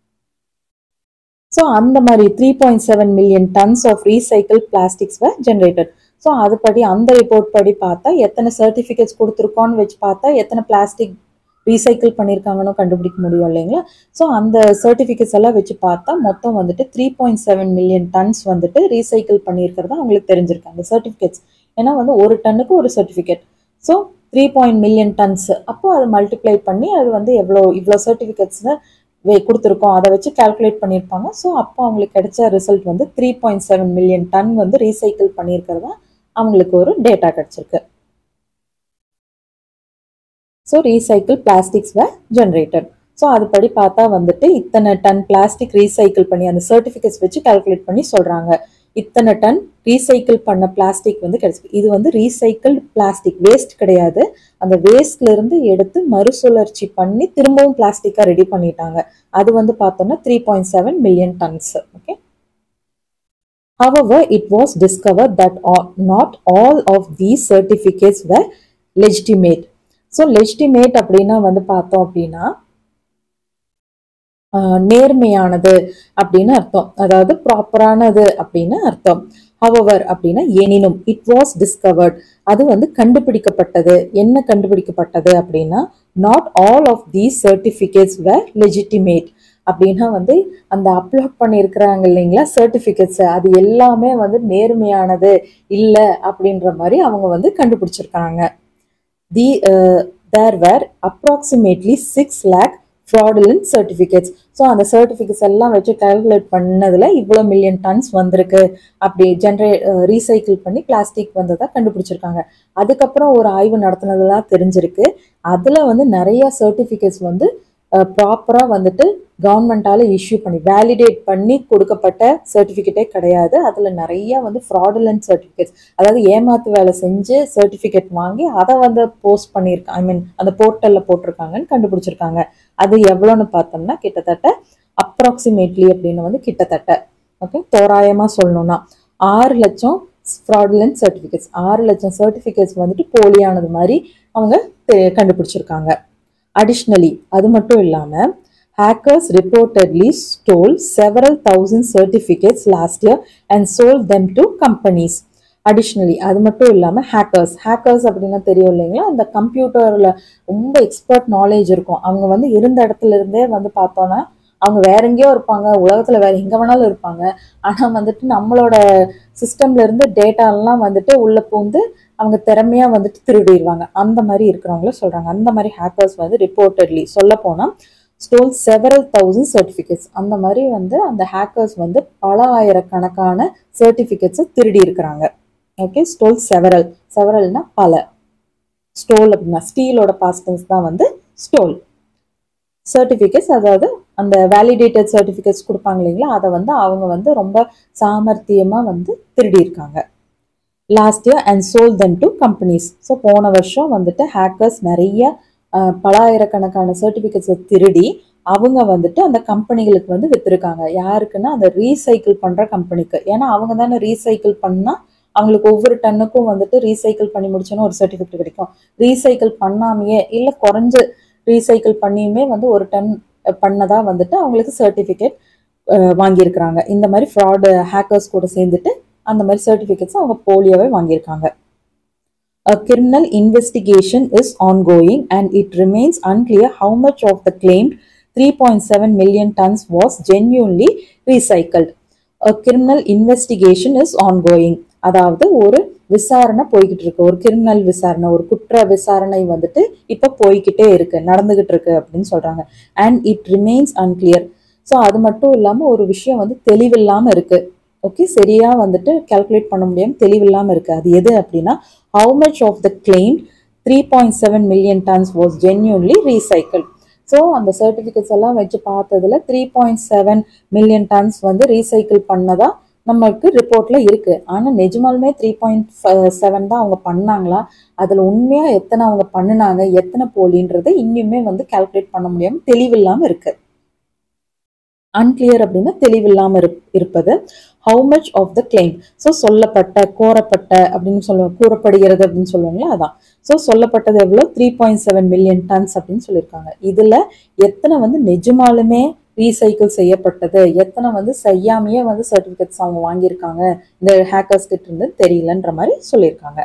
ஸோ அந்த மாதிரி three point seven million tons of recycle plastics were generated so அதுபடி அந்த ரிப்போர்ட் படி பார்த்தா எத்தனை சர்டிஃபிகேட்ஸ் கொடுத்துருக்கோன்னு வச்சு பார்த்தா எத்தனை பிளாஸ்டிக் ரீசைக்கிள் பண்ணியிருக்காங்கன்னு கண்டுபிடிக்க முடியும் இல்லைங்களா ஸோ அந்த சர்டிஃபிகேட்ஸ் எல்லாம் வச்சு பார்த்தா மொத்தம் வந்துட்டு three point seven million tons வந்துட்டு ரீசைக்கிள் பண்ணியிருக்கிறதா அவங்களுக்கு தெரிஞ்சிருக்கு அந்த சர்டிஃபிகேட்ஸ் ஏன்னா வந்து ஒரு டன்னுக்கு ஒரு certificate so three point million tons அப்போ அதை மல்டிப்ளை பண்ணி அது வந்து எவ்வளோ இவ்வளோ சர்டிஃபிகேட்ஸ்னு வே கொடுத்துருக்கோம் அதை வச்சு கால்குலேட் பண்ணியிருப்பாங்க ஸோ அப்போ அவங்களுக்கு கிடைச்ச ரிசல்ட் வந்து three point seven million ton வந்து ரீசைக்கிள் பண்ணியிருக்கிறதா அவங்களுக்கு ஒரு டேட்டா கிடைச்சிருக்கு so recycle plastics were generated so அதுபடி பார்த்தா வந்துட்டு இத்தனை டன் பிளாஸ்டிக் ரீசைக்கிள் பண்ணி அந்த சர்டிஃபிகேட்ஸ் வச்சு கால்குலேட் பண்ணி சொல்கிறாங்க இத்தனை டன் ரீசைக்கிள் பண்ண பிளாஸ்டிக் வந்து கிடைச்சிருக்கு இது வந்து ரீசைக்கிள் பிளாஸ்டிக் வேஸ்ட் கிடையாது அந்த வேஸ்ட்ல இருந்து எடுத்து மறுசுழற்சி பண்ணி திரும்பவும் பிளாஸ்டிக்கா ரெடி பண்ணிட்டாங்க அது வந்து பார்த்தோம்னா three point seven million tons okay However, it was discovered that all, not all of these certificates were legitimate. So legitimate அப்படின்னா வந்து பார்த்தோம் அப்படின்னா ஆஹ், நேர்மையானது அப்படின்னு அர்த்தம் அதாவது ப்ராப்பரானது அப்படின்னு அர்த்தம் ஹவவர் அப்படின்னா எனினும் இட் வாஸ் டிஸ்கவர்ட் அது வந்து கண்டுபிடிக்கப்பட்டது என்ன கண்டுபிடிக்கப்பட்டது அப்படின்னா not all of these certificates were legitimate அப்படின்னா வந்து அந்த அப்லோட் பண்ணியிருக்கிறாங்க இல்லைங்களா சர்டிஃபிகேட்ஸ் அது எல்லாமே வந்து நேர்மையானது இல்லை அப்படின்ற மாதிரி அவங்க வந்து கண்டுபிடிச்சிருக்காங்க the there were approximately six lakh fraudulent certificates so அந்த சர்டிஃபிகேட்ஸ் எல்லாம் வச்சு கால்குலேட் பண்ணதில் இவ்வளோ மில்லியன் டன்ஸ் வந்திருக்கு அப்படி ஜென்ரே ரீசைக்கிள் பண்ணி பிளாஸ்டிக் வந்ததா கண்டுபிடிச்சிருக்காங்க அதுக்கப்புறம் ஒரு ஆய்வு நடத்தினதெல்லாம் தெரிஞ்சிருக்கு அதில் வந்து நிறைய சர்டிஃபிகேட்ஸ் வந்து ப்ராப்பராக வந்துட்டு கவர்மெண்ட்டால் இஷ்யூ பண்ணி வேலிடேட் பண்ணி கொடுக்கப்பட்ட சர்டிஃபிகேட்டே கிடையாது அதில் நிறைய வந்து ஃப்ராடுலண்ட் சர்டிஃபிகேட்ஸ் அதாவது ஏமாத்து வேலை செஞ்சு சர்டிஃபிகேட் வாங்கி அதை வந்து போஸ்ட் பண்ணியிருக்காங்க ஐ மீன் அந்த போர்ட்டலில் போட்டிருக்காங்கன்னு கண்டுபிடிச்சிருக்காங்க அது எவ்வளோன்னு பார்த்தோம்னா கிட்டத்தட்ட அப்ராக்சிமேட்லி அப்படின்னு வந்து கிட்டத்தட்ட ஓகே தோராயமாக சொல்லணும்னா ஆறு லட்சம் ஃப்ராடுலண்ட் சர்டிஃபிகேட்ஸ் ஆறு லட்சம் சர்டிஃபிகேட்ஸ் வந்துட்டு போலியானது மாதிரி அவங்க தெ- கண்டுபிடிச்சிருக்காங்க அடிஷ்னலி அது மட்டும் இல்லாமல் hackers reportedly stole several thousand certificates last year and sold them to companies additionally அது மட்டும் இல்லாமல் ஹேக்கர்ஸ் ஹேக்கர்ஸ் அப்படின்னா தெரியும் இல்லைங்களா அந்த கம்ப்யூட்டரில் ரொம்ப எக்ஸ்பர்ட் நாலேஜ் இருக்கும் அவங்க வந்து இருந்த இடத்துல இருந்தே வந்து பார்த்தோன்னா அவங்க வேற எங்கேயோ இருப்பாங்க உலகத்தில் வேற எங்கே வேணாலும் இருப்பாங்க ஆனால் வந்துட்டு நம்மளோட சிஸ்டம்ல இருந்து டேட்டா எல்லாம் வந்துட்டு உள்ள பூந்து அவங்க திறமையா வந்துட்டு திருடிடுவாங்க அந்த மாதிரி இருக்கிறவங்கள சொல்றாங்க அந்த மாதிரி ஹேக்கர்ஸ் வந்து ரிப்போர்ட்டட்லி சொல்ல போனா ஸ்டோல் செவரல் தௌசண்ட் சர்டிஃபிகேட்ஸ் அந்த மாதிரி வந்து அந்த ஹேக்கர்ஸ் வந்து பல ஆயிரக்கணக்கான சர்டிஃபிகேட்ஸை திருடி இருக்கிறாங்க ஓகே ஸ்டோல் செவரல் செவரல்னா பல ஸ்டோல் அப்படின்னா ஸ்டீலோட பாஸ்டன்ஸ் தான் வந்து ஸ்டோல் சர்டிஃபிகேட்ஸ் அதாவது அந்த வேலிடேட்டட் சர்டிஃபிகேட்ஸ் கொடுப்பாங்க இல்லைங்களா அதை வந்து அவங்க வந்து ரொம்ப சாமர்த்தியமாக வந்து திருடியிருக்காங்க last year and sold them to companies so போன வருஷம் வந்துட்டு ஹேக்கர்ஸ் நிறைய அஹ், பலாயிரக்கணக்கான சர்டிஃபிகேட்ஸை திருடி அவங்க வந்துட்டு அந்த கம்பெனிகளுக்கு வந்து வித்திருக்காங்க யாருக்குன்னா அந்த ரீசைக்கிள் பண்ணுற கம்பெனிக்கு ஏன்னா அவங்க தானே ரீசைக்கிள் பண்ணால் அவங்களுக்கு ஒவ்வொரு டன்னுக்கும் வந்துட்டு ரீசைக்கிள் பண்ணி முடிச்சோன்னா ஒரு சர்டிஃபிகேட் கிடைக்கும் ரீசைக்கிள் பண்ணாமையே இல்லை குறைஞ்சு ரீசைக்கிள் பண்ணியுமே வந்து ஒரு டன் பண்ணதா வந்துட்டு அவங்களுக்கு சர்டிஃபிகேட் வாங்கியிருக்கிறாங்க இந்த மாதிரி ஃப்ராடு ஹேக்கர்ஸ் கூட சேர்ந்துட்டு அந்த மாதிரி சர்டிஃபிகேட்ஸ் அவங்க போலியாவே வாங்கியிருக்காங்க A criminal investigation is ongoing and it remains unclear how much of the claimed 3.7 million tons was genuinely recycled. A criminal investigation is ongoing. அதாவது ஒரு விசாரணை போய்கிட்டு இருக்கு ஒரு கிரிமினல் விசாரணை ஒரு குற்ற விசாரணை வந்துட்டு இப்ப போய்கிட்டே இருக்கு நடந்துகிட்டு இருக்கு அப்படின்னு சொல்றாங்க and it remains unclear so அது மட்டும் இல்லாம ஒரு விஷயம் வந்து தெளிவில்லாம இருக்கு ஓகே சரியா வந்துட்டு கால்குலேட் பண்ண முடியாம தெளிவில்லாம இருக்கு அது எது அப்படின்னா how much of the claim three point seven million tons was genuinely recycle so அந்த சர்டிஃபிகேட்ஸ் எல்லாம் வச்சு பார்த்ததுல three point seven million tons வந்து ரீசைக்கிள் பண்ணதா நமக்கு ரிப்போர்ட்ல இருக்கு ஆனா நிஜமாலுமே த்ரீ பாயிண்ட் செவன் தான் அவங்க பண்ணாங்களா அதுல உண்மையா எத்தனை அவங்க பண்ணுனாங்க எத்தனை போலின்றது இன்னுமே வந்து கால்குலேட் பண்ண முடியாம தெளிவில்லாம இருக்கு அன்கிளியர் அப்படின்னா தெளிவில்லாம இருப்- இருப்பது how much of the claim so சொல்லப்பட்ட கோரப்பட்ட அப்படின்னு சொல்லுவாங்க கூறப்படுகிறது அப்படின்னு சொல்லுவாங்களா அதான் ஸோ சொல்லப்பட்டது எவ்வளோ three point seven million tons அப்படின்னு சொல்லியிருக்காங்க இதுல எத்தனை வந்து நிஜமாலுமே ரீசைக்கிள் செய்யப்பட்டது எத்தனை வந்து செய்யாமையே வந்து சர்டிஃபிகேட்ஸ் அவங்க வாங்கியிருக்காங்க இந்த ஹேக்கர்ஸ் கிட்ட இருந்து தெரியலன்ற மாதிரி சொல்லியிருக்காங்க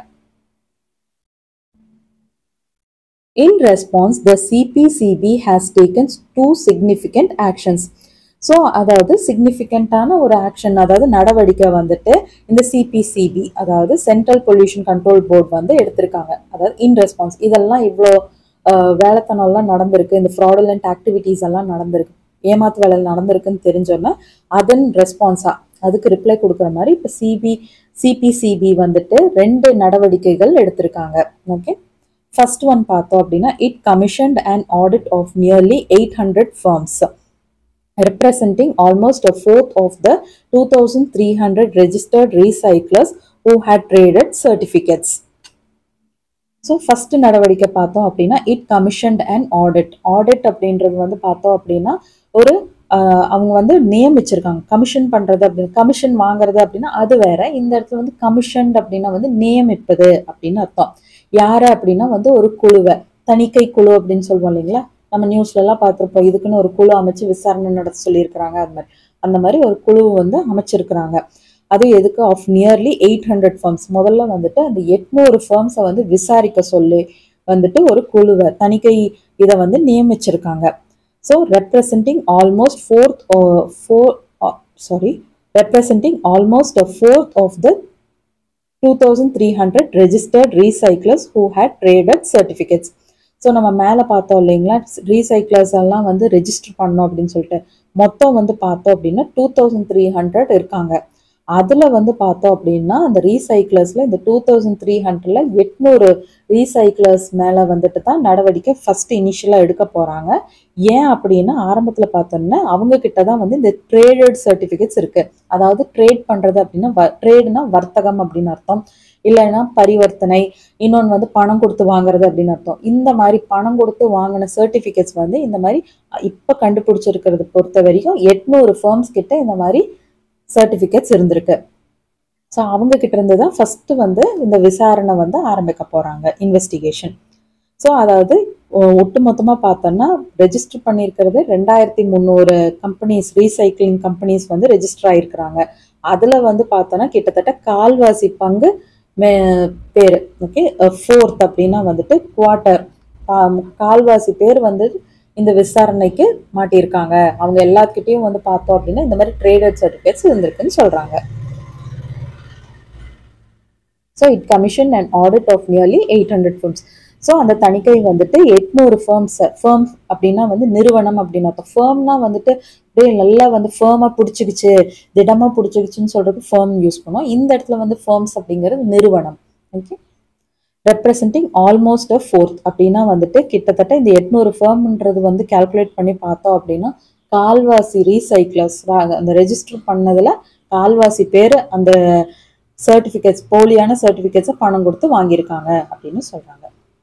In response, the CPCB has taken two significant actions. So அதாவது சிக்னிஃபிகண்ட்டான ஒரு ஆக்ஷன் அதாவது நடவடிக்கை வந்துட்டு இந்த சிபிசிபி அதாவது சென்ட்ரல் பொல்யூஷன் கண்ட்ரோல் போர்ட் வந்து எடுத்திருக்காங்க அதாவது இன் ரெஸ்பான்ஸ் இதெல்லாம் இவ்வளோ வேலைத்தனம்லாம் நடந்திருக்கு இந்த ஃப்ராடுலண்ட் ஆக்டிவிட்டீஸ் எல்லாம் நடந்திருக்கு ஏமாத்து வேலை நடந்திருக்குன்னு தெரிஞ்சோன்னா அதன் ரெஸ்பான்ஸா அதுக்கு ரிப்ளை கொடுக்குற மாதிரி இப்போ சிபி சிபிசிபி வந்துட்டு ரெண்டு நடவடிக்கைகள் எடுத்திருக்காங்க ஓகே ஃபர்ஸ்ட் ஒன் பார்த்தோம் அப்படின்னா it commissioned and audit of nearly eight hundred firms representing almost a fourth of the 2300 registered recyclers who had traded certificates. So first நடவடிக்கை பார்த்தோம் அப்படின்னா it commissioned and audit audit அப்படின்றது வந்து பார்த்தோம் அப்படின்னா ஒரு ஆஹ், அவங்க வந்து நியமிச்சிருக்காங்க கமிஷன் பண்றது அப்படின்னு கமிஷன் வாங்குறது அப்படின்னா அது வேற இந்த இடத்துல வந்து கமிஷன் அப்படின்னா வந்து நியமிப்பது அப்படின்னு அர்த்தம் யாரை அப்படின்னா வந்து ஒரு குழுவை தணிக்கை குழு அப்படின்னு சொல்லுவோம் இல்லைங்களா நம்ம நியூஸ்ல எல்லாம் பார்த்துருப்போம் இதுக்குன்னு ஒரு குழு அமைச்சு விசாரணை நடத்த சொல்லியிருக்கிறாங்க அது மாதிரி அந்த மாதிரி ஒரு குழு வந்து அமைச்சிருக்கிறாங்க அது எதுக்கு of nearly eight hundred firms முதல்ல வந்துட்டு அந்த எட்நூறு ஃபர்ம்ஸை வந்து விசாரிக்க சொல்லி வந்துட்டு ஒரு குழுவை தணிக்கை இதை வந்து நியமிச்சிருக்காங்க so representing almost fourth four sorry representing almost a fourth of the 2300 registered recyclers who had traded certificates so நம்ம மேலே பார்த்தோம் இல்லைங்களா ரீசைக்ளர்ஸ் எல்லாம் வந்து ரெஜிஸ்டர் பண்ணோம் அப்படின்னு சொல்லிட்டு மொத்தம் வந்து பார்த்தோம் அப்படின்னா டூ தௌசண்ட் த்ரீ ஹண்ட்ரட் இருக்காங்க அதில் வந்து பார்த்தோம் அப்படின்னா அந்த ரீசைக்ளர்ஸில் இந்த டூ தௌசண்ட் த்ரீ ஹண்ட்ரட்ல எட்நூறு ரீசைக்ளர்ஸ் மேலே வந்துட்டு தான் நடவடிக்கை ஃபர்ஸ்ட் இனிஷியலாக எடுக்க போகிறாங்க ஏன் அப்படின்னா ஆரம்பத்தில் பார்த்தோன்னா அவங்க கிட்ட தான் வந்து இந்த ட்ரேடட் சர்டிஃபிகேட்ஸ் இருக்கு அதாவது ட்ரேட் பண்ணுறது அப்படின்னா ட்ரேடுனா வர்த்தகம் அப்படின்னு அர்த்தம் இல்லைன்னா பரிவர்த்தனை இன்னொன்று வந்து பணம் கொடுத்து வாங்குறது அப்படின்னு அர்த்தம் இந்த மாதிரி பணம் கொடுத்து வாங்கின சர்டிஃபிகேட்ஸ் வந்து இந்த மாதிரி இப்போ கண்டுபிடிச்சிருக்கிறது பொறுத்த வரைக்கும் எட்நூறு ஃபர்ம்ஸ் கிட்ட இந்த மாதிரி சர்டிஃபிகேட்ஸ் இருந்திருக்கு ஸோ அவங்க கிட்ட இருந்து தான் ஃபர்ஸ்ட் வந்து இந்த விசாரணை வந்து ஆரம்பிக்க போறாங்க இன்வெஸ்டிகேஷன் ஸோ அதாவது ஒட்டு மொத்தமாக பார்த்தோம்னா ரெஜிஸ்டர் பண்ணியிருக்கிறது ரெண்டாயிரத்தி முந்நூறு கம்பெனிஸ் ரீசைக்ளிங் கம்பெனிஸ் வந்து ரெஜிஸ்டர் ஆயிருக்கிறாங்க அதில் வந்து பார்த்தோன்னா கிட்டத்தட்ட கால்வாசி பங்கு மே பேர் ஓகே ஃபோர்த் அப்படின்னா வந்துட்டு குவார்ட்டர் கால்வாசி பேர் வந்து இந்த விசாரணைக்கு மாட்டியிருக்காங்க அவங்க எல்லாத்துக்கிட்டையும் வந்து பார்த்தோம் அப்படின்னா இந்த மாதிரி ட்ரேடட் சர்டிஃபிகேட்ஸ் இருந்திருக்குன்னு சொல்றாங்க so it commission and audit of nearly eight hundred firms so அந்த தணிக்கை வந்துட்டு எட்நூறு ஃபேர்ம்ஸ் ஃபேர்ம் அப்படின்னா வந்து நிறுவனம் அப்படின்னு அர்த்தம் ஃபேர்ம்னா வந்துட்டு அப்படியே நல்லா வந்து ஃபேர்மாக பிடிச்சிக்கிச்சு திடமாக பிடிச்சிக்கிச்சுன்னு சொல்றதுக்கு ஃபேர்ம் யூஸ் பண்ணுவோம் இந்த இடத்துல வந்து ஃபேர்ம்ஸ் அப்படிங்கிறது நிறுவனம் okay representing almost a fourth அப்படின்னா வந்துட்டு கிட்டத்தட்ட இந்த எட்நூறு ஃபேர்ம்ன்றது வந்து கால்குலேட் பண்ணி பார்த்தோம் அப்படின்னா கால்வாசி ரீசைக்ளர்ஸ் அந்த ரெஜிஸ்டர் பண்ணதுல கால்வாசி பேர் அந்த சர்டிஃபிகேட்ஸ் போலியான சர்டிஃபிகேட்ஸை பணம் கொடுத்து வாங்கியிருக்காங்க அப்படின்னு சொல்றாங்க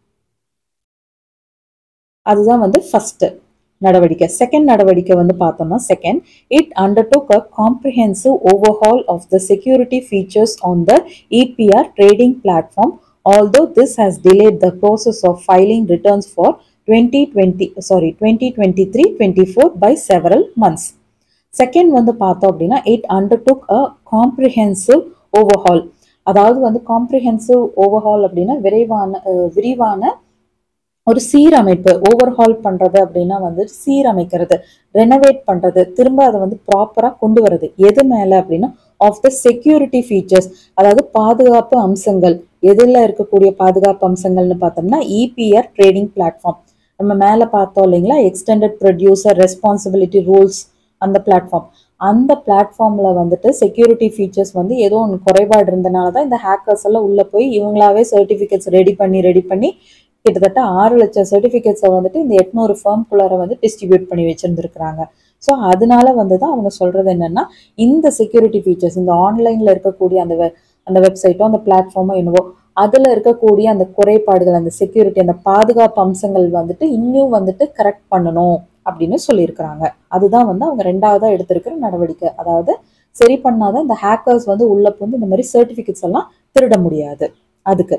அதுதான் வந்து ஃபர்ஸ்ட் நடவடிக்கை செகண்ட் நடவடிக்கை வந்து பார்த்தோம்னா second it undertook a comprehensive overhaul of the security features on the EPR trading platform although this has delayed the process of filing returns for 2020 sorry 2023 24 by several months second வந்து பார்த்தோம் அப்படின்னா it undertook a comprehensive overhaul அதாவது வந்து comprehensive overhaul அப்படின்னா விரைவான அஹ், விரிவான ஒரு சீரமைப்பு ஓவர்ஹால் பண்றது அப்படின்னா வந்து சீரமைக்கிறது ரெனோவேட் பண்றது திரும்ப அதை வந்து ப்ராப்பரா கொண்டு வர்றது எது மேல அப்படின்னா ஆஃப் த செக்யூரிட்டி ஃபீச்சர்ஸ் அதாவது பாதுகாப்பு அம்சங்கள் எதுல இருக்கக்கூடிய பாதுகாப்பு அம்சங்கள்னு பார்த்தோம்னா இபிஆர் ட்ரேடிங் பிளாட்ஃபார்ம் நம்ம மேல பார்த்தோம் இல்லைங்களா எக்ஸ்டெண்டட் ப்ரொடியூசர் ரெஸ்பான்சிபிலிட்டி ரூல்ஸ் அந்த பிளாட்ஃபார்ம் அந்த பிளாட்ஃபார்ம்ல வந்துட்டு செக்யூரிட்டி ஃபீச்சர்ஸ் வந்து ஏதோ ஒன்று குறைபாடு இருந்தனால தான் இந்த ஹேக்கர்ஸ் எல்லாம் உள்ள போய் இவங்களாவே சர்டிஃபிகேட்ஸ் ரெடி பண்ணி ரெடி பண்ணி கிட்டத்தட்ட ஆறு லட்சம் சர்டிஃபிகேட்ஸை வந்துட்டு இந்த எட்நூறு ஃபேர்ம்குள்ளார வந்து டிஸ்ட்ரிபியூட் பண்ணி வச்சிருந்துருக்காங்க ஸோ அதனால வந்து தான் அவங்க சொல்றது என்னன்னா இந்த செக்யூரிட்டி ஃபீச்சர்ஸ் இந்த ஆன்லைன்ல இருக்கக்கூடிய அந்த வெ- அந்த வெப்சைட்டோ அந்த பிளாட்ஃபார்மோ என்னவோ அதுல இருக்கக்கூடிய அந்த குறைபாடுகள் அந்த செக்யூரிட்டி அந்த பாதுகாப்பு அம்சங்கள் வந்துட்டு இன்னும் வந்துட்டு கரெக்ட் பண்ணணும் அப்படின்னு சொல்லியிருக்கிறாங்க அதுதான் வந்து அவங்க ரெண்டாவதா எடுத்திருக்கிற நடவடிக்கை அதாவது சரி பண்ணாதான் இந்த ஹேக்கர்ஸ் வந்து உள்ள வந்து இந்த மாதிரி சர்டிஃபிகேட்ஸ் எல்லாம் திருட முடியாது அதுக்கு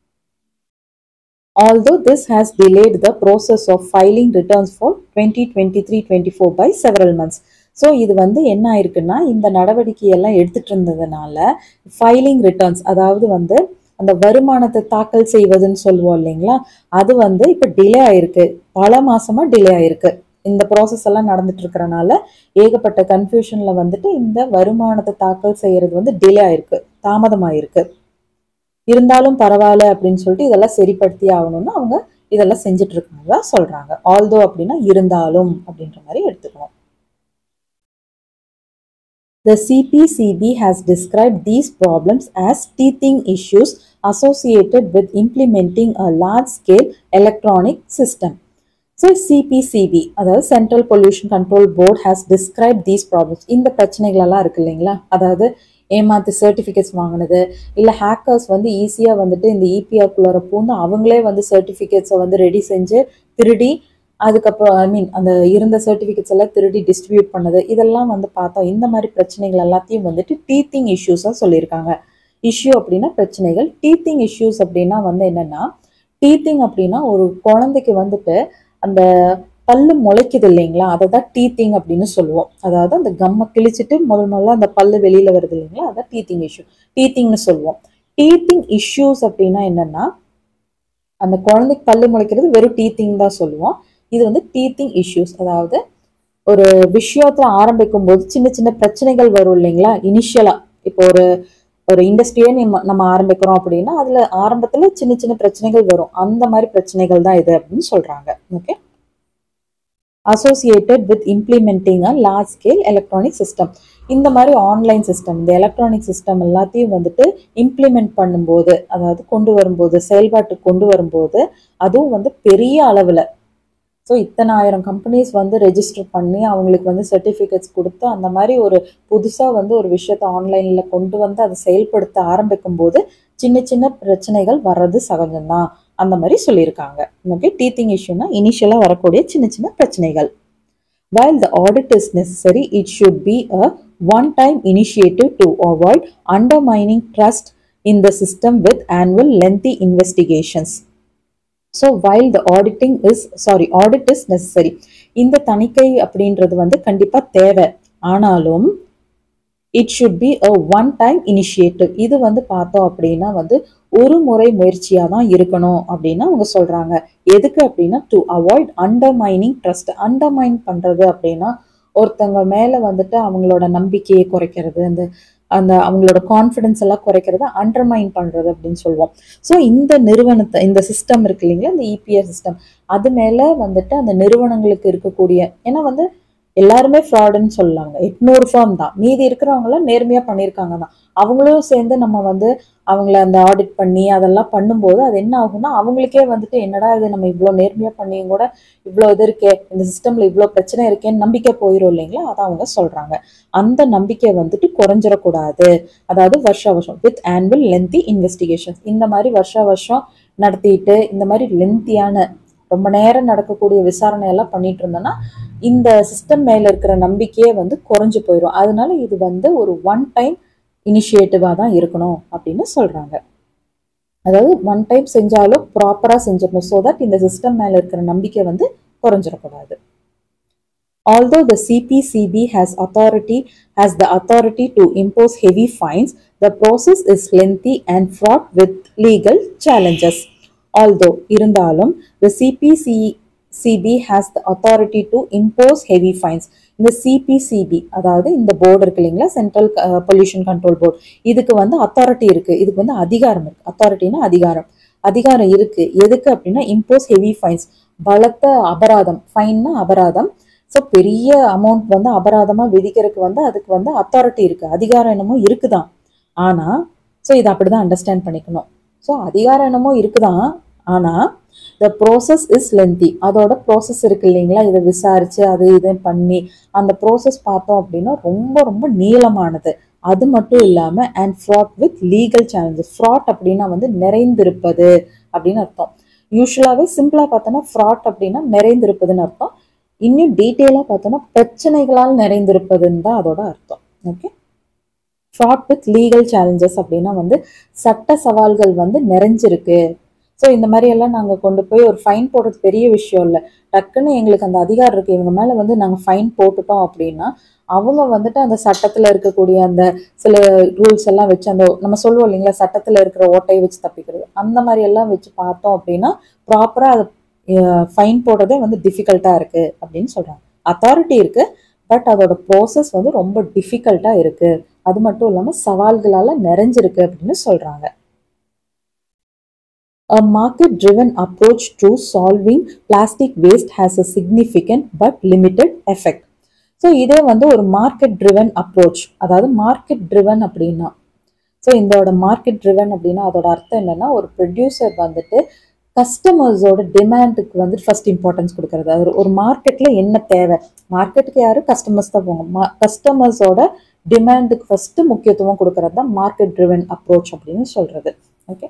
although this has delayed the process of filing returns for 2023-24 by several months so இது வந்து என்ன ஆயிருக்குன்னா இந்த நடவடிக்கையெல்லாம் எடுத்துட்டு இருந்ததுனால ஃபைலிங் ரிட்டர்ன்ஸ் அதாவது வந்து அந்த வருமானத்தை தாக்கல் செய்வதுன்னு சொல்லுவோம் இல்லைங்களா அது வந்து இப்போ டிலே ஆயிருக்கு பல மாசமா டிலே ஆயிருக்கு இந்த ப்ராசஸ் எல்லாம் நடந்துட்டு இருக்கறனால ஏகப்பட்ட கன்ஃபியூஷன்ல வந்துட்டு இந்த வருமானத்தை தாக்கல் செய்யறது வந்து டிலே ஆயிருக்கு தாமதமாயிருக்கு இருந்தாலும் பரவாயில்ல அப்படின்னு சொல்லிட்டு இதெல்லாம் சரிப்படுத்தி ஆகணும்னு அவங்க இதெல்லாம் செஞ்சுட்டு இருக்காங்க சொல்றாங்க ஆல்தோ அப்படின்னா இருந்தாலும் அப்படின்ற மாதிரி எடுத்துக்கணும் The CPCB has described these problems as teething issues associated with implementing a large scale electronic system. So CPCB அதாவது central pollution control board has describe these problems இந்த பிரச்சனைகளெல்லாம் இருக்கு இல்லைங்களா அதாவது ஏமாத்து சர்டிஃபிகேட்ஸ் வாங்கினது இல்லை ஹேக்கர்ஸ் வந்து ஈஸியாக வந்துட்டு இந்த இபிஆர்க்குள்ளார பூந்து அவங்களே வந்து சர்டிஃபிகேட்ஸை வந்து ரெடி செஞ்சு திருடி அதுக்கப்புறம் ஐ மீன் அந்த இருந்த சர்டிஃபிகேட்ஸ் எல்லாம் திருடி டிஸ்ட்ரிபியூட் பண்ணது இதெல்லாம் வந்து பார்த்தோம் இந்த மாதிரி பிரச்சனைகள் எல்லாத்தையும் வந்துட்டு டீத்திங் இஷ்யூஸாக சொல்லியிருக்காங்க இஷ்யூ அப்படின்னா பிரச்சனைகள் டீத்திங் இஷ்யூஸ் அப்படின்னா வந்து என்னென்னா டீத்திங் அப்படின்னா ஒரு குழந்தைக்கு வந்துட்டு அந்த பல்லு முளைக்குது இல்லைங்களா அதை தான் டீத்திங் அப்படின்னு சொல்லுவோம் அதாவது அந்த கம்மை கிழிச்சிட்டு முதல் முதல்ல அந்த பல்லு வெளியில வருது இல்லைங்களா அதான் டீத்திங் இஷ்யூ டீத்திங்னு சொல்லுவோம் டீத்திங் இஷ்யூஸ் அப்படின்னா என்னன்னா அந்த குழந்தைக்கு பல்லு முளைக்கிறது வெறும் டீத்திங் தான் சொல்லுவோம் இது வந்து டீத்திங் இஷ்யூஸ் அதாவது ஒரு விஷயத்துல ஆரம்பிக்கும் போது சின்ன சின்ன பிரச்சனைகள் வரும் இல்லைங்களா இனிஷியலா இப்போ ஒரு ஒரு இண்டஸ்ட்ரியே நம்ம நம்ம ஆரம்பிக்கிறோம் அப்படின்னா அதுல ஆரம்பத்துல சின்ன சின்ன பிரச்சனைகள் வரும் அந்த மாதிரி பிரச்சனைகள் தான் இது அப்படின்னு சொல்றாங்க okay associated with implementing a large scale electronic system இந்த மாதிரி ஆன்லைன் சிஸ்டம் இந்த எலக்ட்ரானிக் சிஸ்டம் எல்லாத்தையும் வந்துட்டு இம்ப்ளிமெண்ட் பண்ணும்போது அதாவது கொண்டு வரும்போது செயல்பாட்டுக்கு கொண்டு வரும்போது அதுவும் வந்து பெரிய அளவில் ஸோ இத்தனை ஆயிரம் கம்பெனிஸ் வந்து ரெஜிஸ்டர் பண்ணி அவங்களுக்கு வந்து சர்டிஃபிகேட்ஸ் கொடுத்து அந்த மாதிரி ஒரு புதுசாக வந்து ஒரு விஷயத்த ஆன்லைனில் கொண்டு வந்து அதை செயல்படுத்த ஆரம்பிக்கும் போது சின்ன சின்ன பிரச்சனைகள் வர்றது சகஜம்தான் அந்த மாதிரி சொல்லியிருக்காங்க ஓகே டீத்திங் இஷ்யூனா இனிஷியலாக வரக்கூடிய சின்ன சின்ன பிரச்சனைகள் While the audit is necessary, it should be a one-time initiative to avoid undermining trust in the system with annual lengthy investigations. So while the auditing is sorry audit is necessary இந்த தணிக்கை அப்படின்றது வந்து கண்டிப்பாக தேவை ஆனாலும் it should be a one time initiative இது வந்து பார்த்தோம் அப்படின்னா வந்து ஒரு முறை முயற்சியாக தான் இருக்கணும் அப்படின்னு அவங்க சொல்கிறாங்க எதுக்கு அப்படின்னா to avoid undermining trust undermine பண்ணுறது அப்படின்னா ஒருத்தவங்க மேலே வந்துட்டு அவங்களோட நம்பிக்கையை குறைக்கிறது அந்த அந்த அவங்களோட கான்ஃபிடன்ஸ் எல்லாம் குறைக்கிறத அண்டர்மைன் பண்ணுறது அப்படின்னு சொல்லுவோம் ஸோ இந்த நிறுவனத்தை இந்த சிஸ்டம் இருக்கு இல்லைங்களா இந்த இபிஎஸ் சிஸ்டம் அது மேலே வந்துட்டு அந்த நிறுவனங்களுக்கு இருக்கக்கூடிய ஏன்னா வந்து எல்லாருமே ஃப்ராடுன்னு சொல்லலாங்க எட்நூறு ஃபார்ம் தான் மீதி இருக்கிறவங்களாம் நேர்மையாக பண்ணியிருக்காங்க தான் அவங்களும் சேர்ந்து நம்ம வந்து அவங்கள அந்த ஆடிட் பண்ணி அதெல்லாம் பண்ணும்போது அது என்ன ஆகும்னா அவங்களுக்கே வந்துட்டு என்னடா இது நம்ம இவ்வளோ நேர்மையாக பண்ணியும் கூட இவ்வளோ இது இருக்கே இந்த சிஸ்டமில் இவ்வளோ பிரச்சனை இருக்கேன்னு நம்பிக்கை போயிடும் இல்லைங்களா அதை அவங்க சொல்கிறாங்க அந்த நம்பிக்கை வந்துட்டு குறைஞ்சிடக்கூடாது அதாவது வருஷா வருஷம் வித் ஆனுவல் லென்த்தி இன்வெஸ்டிகேஷன்ஸ் இந்த மாதிரி வருஷா வருஷம் நடத்திட்டு இந்த மாதிரி லென்த்தியான ரொம்ப நேரம் நடக்கக்கூடிய விசாரணை எல்லாம் பண்ணிட்டு இருந்தோம்னா இந்த சிஸ்டம் மேல இருக்கிற நம்பிக்கையே வந்து குறைஞ்சு போயிடும் அதனால இது வந்து ஒரு ஒன் டைம் இனிஷியேட்டிவாக தான் இருக்கணும் அப்படின்னு சொல்றாங்க அதாவது ஒன் டைம் செஞ்சாலும் ப்ராப்பராக செஞ்சிடணும் ஸோ தட் இந்த சிஸ்டம் மேலே இருக்கிற நம்பிக்கை வந்து குறைஞ்சிடக்கூடாது Although the CPCB has authority has the authority to impose heavy fines, the process is lengthy and fraught with legal challenges. Although இருந்தாலும் the CPCB has the authority to impose heavy fines. இந்த CPCB அதாவது இந்த board இருக்கு இல்லைங்களா central pollution control board இதுக்கு வந்து authority இருக்கு இதுக்கு வந்து அதிகாரம் இருக்கு அத்தாரிட்டினா அதிகாரம் அதிகாரம் இருக்கு எதுக்கு அப்படின்னா இம்போஸ் ஹெவி ஃபைன்ஸ் பலத்த அபராதம் ஃபைன்னா அபராதம் ஸோ பெரிய அமௌண்ட் வந்து அபராதமாக விதிக்கிறதுக்கு வந்து அதுக்கு வந்து அத்தாரிட்டி இருக்குது அதிகாரம் என்னமோ இருக்குதான் ஆனால் ஸோ இதை அப்படி தான் அண்டர்ஸ்டாண்ட் பண்ணிக்கணும் ஸோ அதிகாரம் என்னமோ இருக்குதான் ஆனால் த ப்ரோசஸ் இஸ் லென்த்தி அதோட ப்ரோசஸ் இருக்கு இல்லைங்களா இதை விசாரித்து அது இதை பண்ணி அந்த ப்ரோசஸ் பார்த்தோம் அப்படின்னா ரொம்ப ரொம்ப நீளமானது அது மட்டும் இல்லாமல் and fraught with legal challenges fraught அப்படின்னா வந்து நிறைந்திருப்பது அப்படின்னு அர்த்தம் யூஸ்வலாகவே சிம்பிளாக பார்த்தோன்னா ஃப்ராட் அப்படின்னா நிறைந்திருப்பதுன்னு அர்த்தம் இன்னும் டீட்டெயிலாக பார்த்தோன்னா பிரச்சனைகளால் நிறைந்திருப்பதுன்னு தான் அதோட அர்த்தம் okay fraught with legal challenges அப்படின்னா வந்து சட்ட சவால்கள் வந்து நிறைஞ்சிருக்கு ஸோ இந்த மாதிரி எல்லாம் நாங்கள் கொண்டு போய் ஒரு ஃபைன் போடுறது பெரிய விஷயம் இல்லை டக்குன்னு எங்களுக்கு அந்த அதிகாரம் இருக்குது இவங்க மேலே வந்து நாங்கள் ஃபைன் போட்டுட்டோம் அப்படின்னா அவங்க வந்துட்டு அந்த சட்டத்தில் இருக்கக்கூடிய அந்த சில ரூல்ஸ் எல்லாம் வச்சு அந்த நம்ம சொல்லுவோம் இல்லைங்களா சட்டத்தில் இருக்கிற ஓட்டையை வச்சு தப்பிக்கிறது அந்த மாதிரி எல்லாம் வச்சு பார்த்தோம் அப்படின்னா ப்ராப்பராக அதை ஃபைன் போடுறதே வந்து டிஃபிகல்ட்டாக இருக்குது அப்படின்னு சொல்கிறாங்க அத்தாரிட்டி இருக்குது பட் அதோட ப்ராசஸ் வந்து ரொம்ப டிஃபிகல்ட்டாக இருக்குது அது மட்டும் இல்லாமல் சவால்களால் நிறைஞ்சிருக்கு அப்படின்னு சொல்கிறாங்க A market driven approach to solving plastic waste has a significant but limited effect. So இதே வந்து ஒரு மார்க்கெட் ட்ரிவன் அப்ரோச் அதாவது மார்க்கெட் ட்ரிவன் அப்படின்னா ஸோ இதோட மார்க்கெட் ட்ரிவன் அப்படின்னா அதோட அர்த்தம் என்னன்னா ஒரு ப்ரொடியூசர் வந்துட்டு கஸ்டமர்ஸோட டிமாண்டுக்கு வந்து ஃபர்ஸ்ட் இம்பார்ட்டன்ஸ் கொடுக்கறது அது ஒரு மார்க்கெட்டில் என்ன தேவை மார்க்கெட்டுக்கு யாரு கஸ்டமர்ஸ் தான் போங்க கஸ்டமர்ஸோட டிமாண்டுக்கு ஃபர்ஸ்ட் முக்கியத்துவம் கொடுக்கறது தான் மார்க்கெட் ட்ரிவன் அப்ரோச் அப்படின்னு சொல்றது ஓகே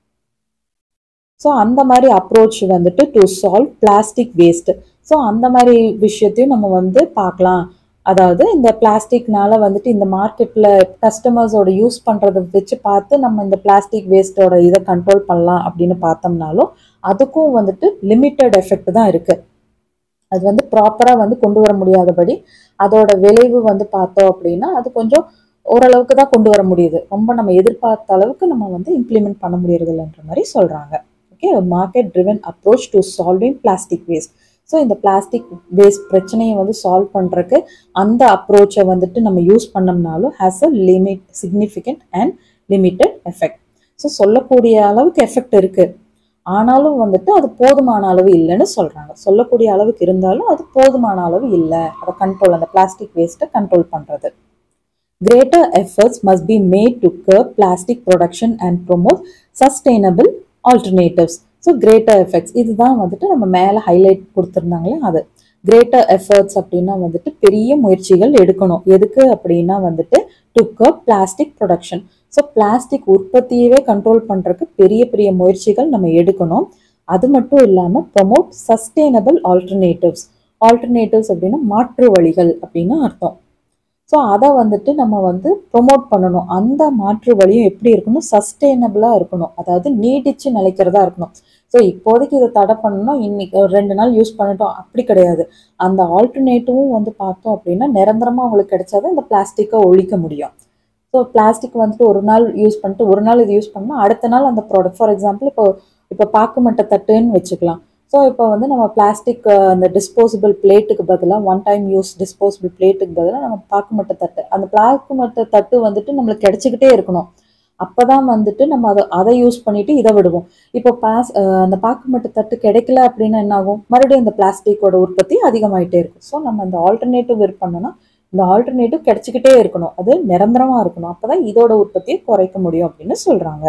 ஸோ அந்த மாதிரி அப்ரோச் வந்துட்டு to solve plastic waste so அந்த மாதிரி விஷயத்தையும் நம்ம வந்து பார்க்கலாம் அதாவது இந்த பிளாஸ்டிக்னால வந்துட்டு இந்த மார்க்கெட்டில் கஸ்டமர்ஸோட யூஸ் பண்ணுறத வச்சு பார்த்து நம்ம இந்த பிளாஸ்டிக் வேஸ்ட்டோட இதை கண்ட்ரோல் பண்ணலாம் அப்படின்னு பார்த்தோம்னாலும் அதுக்கும் வந்துட்டு லிமிட்டட் எஃபெக்ட் தான் இருக்குது அது வந்து ப்ராப்பராக வந்து கொண்டு வர முடியாதபடி அதோட விளைவு வந்து பார்த்தோம் அப்படின்னா அது கொஞ்சம் ஓரளவுக்கு தான் கொண்டு வர முடியுது ரொம்ப நம்ம எதிர்பார்த்த அளவுக்கு நம்ம வந்து இம்ப்ளிமெண்ட் பண்ண முடியறதில்லைன்ற மாதிரி சொல்கிறாங்க okay market driven approach to solving plastic waste so இந்த பிளாஸ்டிக் வேஸ்ட் பிரச்சனையை வந்து சால்வ் பண்ணுறதுக்கு அந்த அப்ரோச்சை வந்துட்டு நம்ம யூஸ் பண்ணோம்னாலும் has a limit significant and limited effect so சொல்லக்கூடிய அளவுக்கு எஃபெக்ட் இருக்குது ஆனாலும் வந்துட்டு அது போதுமான அளவு இல்லைன்னு சொல்கிறாங்க சொல்லக்கூடிய அளவுக்கு இருந்தாலும் அது போதுமான அளவு இல்லை அதை கண்ட்ரோல் அந்த பிளாஸ்டிக் வேஸ்ட்டை கண்ட்ரோல் பண்ணுறது greater efforts must be made to curb plastic production and promote sustainable alternatives so greater effects இதுதான் வந்துட்டு நம்ம மேலே ஹைலைட் கொடுத்துருந்தாங்களே அது கிரேட்டர் எஃபர்ட்ஸ் அப்படின்னா வந்துட்டு பெரிய முயற்சிகள் எடுக்கணும் எதுக்கு அப்படின்னா வந்துட்டு to curb plastic production so plastic உற்பத்தியவே கண்ட்ரோல் பண்ணுறதுக்கு பெரிய பெரிய முயற்சிகள் நம்ம எடுக்கணும் அது மட்டும் இல்லாமல் ப்ரொமோட் சஸ்டெயினபிள் ஆல்டர்னேட்டிவ்ஸ் ஆல்டர்னேட்டிவ்ஸ் அப்படின்னா மாற்று வழிகள் அப்படின்னு அர்த்தம் ஸோ அதை வந்துட்டு நம்ம வந்து ப்ரொமோட் பண்ணணும் அந்த மாற்று வழியும் எப்படி இருக்கணும் சஸ்டெயினபிளாக இருக்கணும் அதாவது நீடிச்சு நிலைக்கிறதா இருக்கணும் ஸோ இப்போதைக்கு இதை தடை பண்ணணும் இன்னைக்கு ஒரு ரெண்டு நாள் யூஸ் பண்ணிட்டோம் அப்படி கிடையாது அந்த ஆல்டர்னேட்டிவும் வந்து பார்த்தோம் அப்படின்னா நிரந்தரமாக அவங்களுக்கு கிடைச்சாதான் இந்த பிளாஸ்டிக்கை ஒழிக்க முடியும் ஸோ பிளாஸ்டிக் வந்துட்டு ஒரு நாள் யூஸ் பண்ணிட்டு ஒரு நாள் இது யூஸ் பண்ணால் அடுத்த நாள் அந்த ப்ராடக்ட் ஃபார் எக்ஸாம்பிள் இப்போ இப்போ பாக்குமட்டை தட்டுன்னு வச்சுக்கலாம் ஸோ இப்போ வந்து நம்ம பிளாஸ்டிக் அந்த டிஸ்போசபிள் பிளேட்டுக்கு பதிலாக ஒன் டைம் யூஸ் டிஸ்போசபிள் பிளேட்டுக்கு பதிலாக நம்ம பாக்குமட்டை தட்டு அந்த பாக்குமட்டை தட்டு வந்துட்டு நம்மளுக்கு கிடைச்சிக்கிட்டே இருக்கணும் அப்பதான் வந்துட்டு நம்ம அதை அதை யூஸ் பண்ணிட்டு இதை விடுவோம் இப்போ பிளாஸ் அந்த பாக்குமட்டை தட்டு கிடைக்கல அப்படின்னா என்ன ஆகும் மறுபடியும் இந்த பிளாஸ்டிக்கோட உற்பத்தி அதிகமாயிட்டே இருக்கும் ஸோ நம்ம அந்த ஆல்டர்னேட்டிவ் பண்ணோம்னா இந்த ஆல்டர்னேட்டிவ் கிடைச்சிக்கிட்டே இருக்கணும் அது நிரந்தரமா இருக்கணும் அப்பதான் இதோட உற்பத்தியை குறைக்க முடியும் அப்படின்னு சொல்றாங்க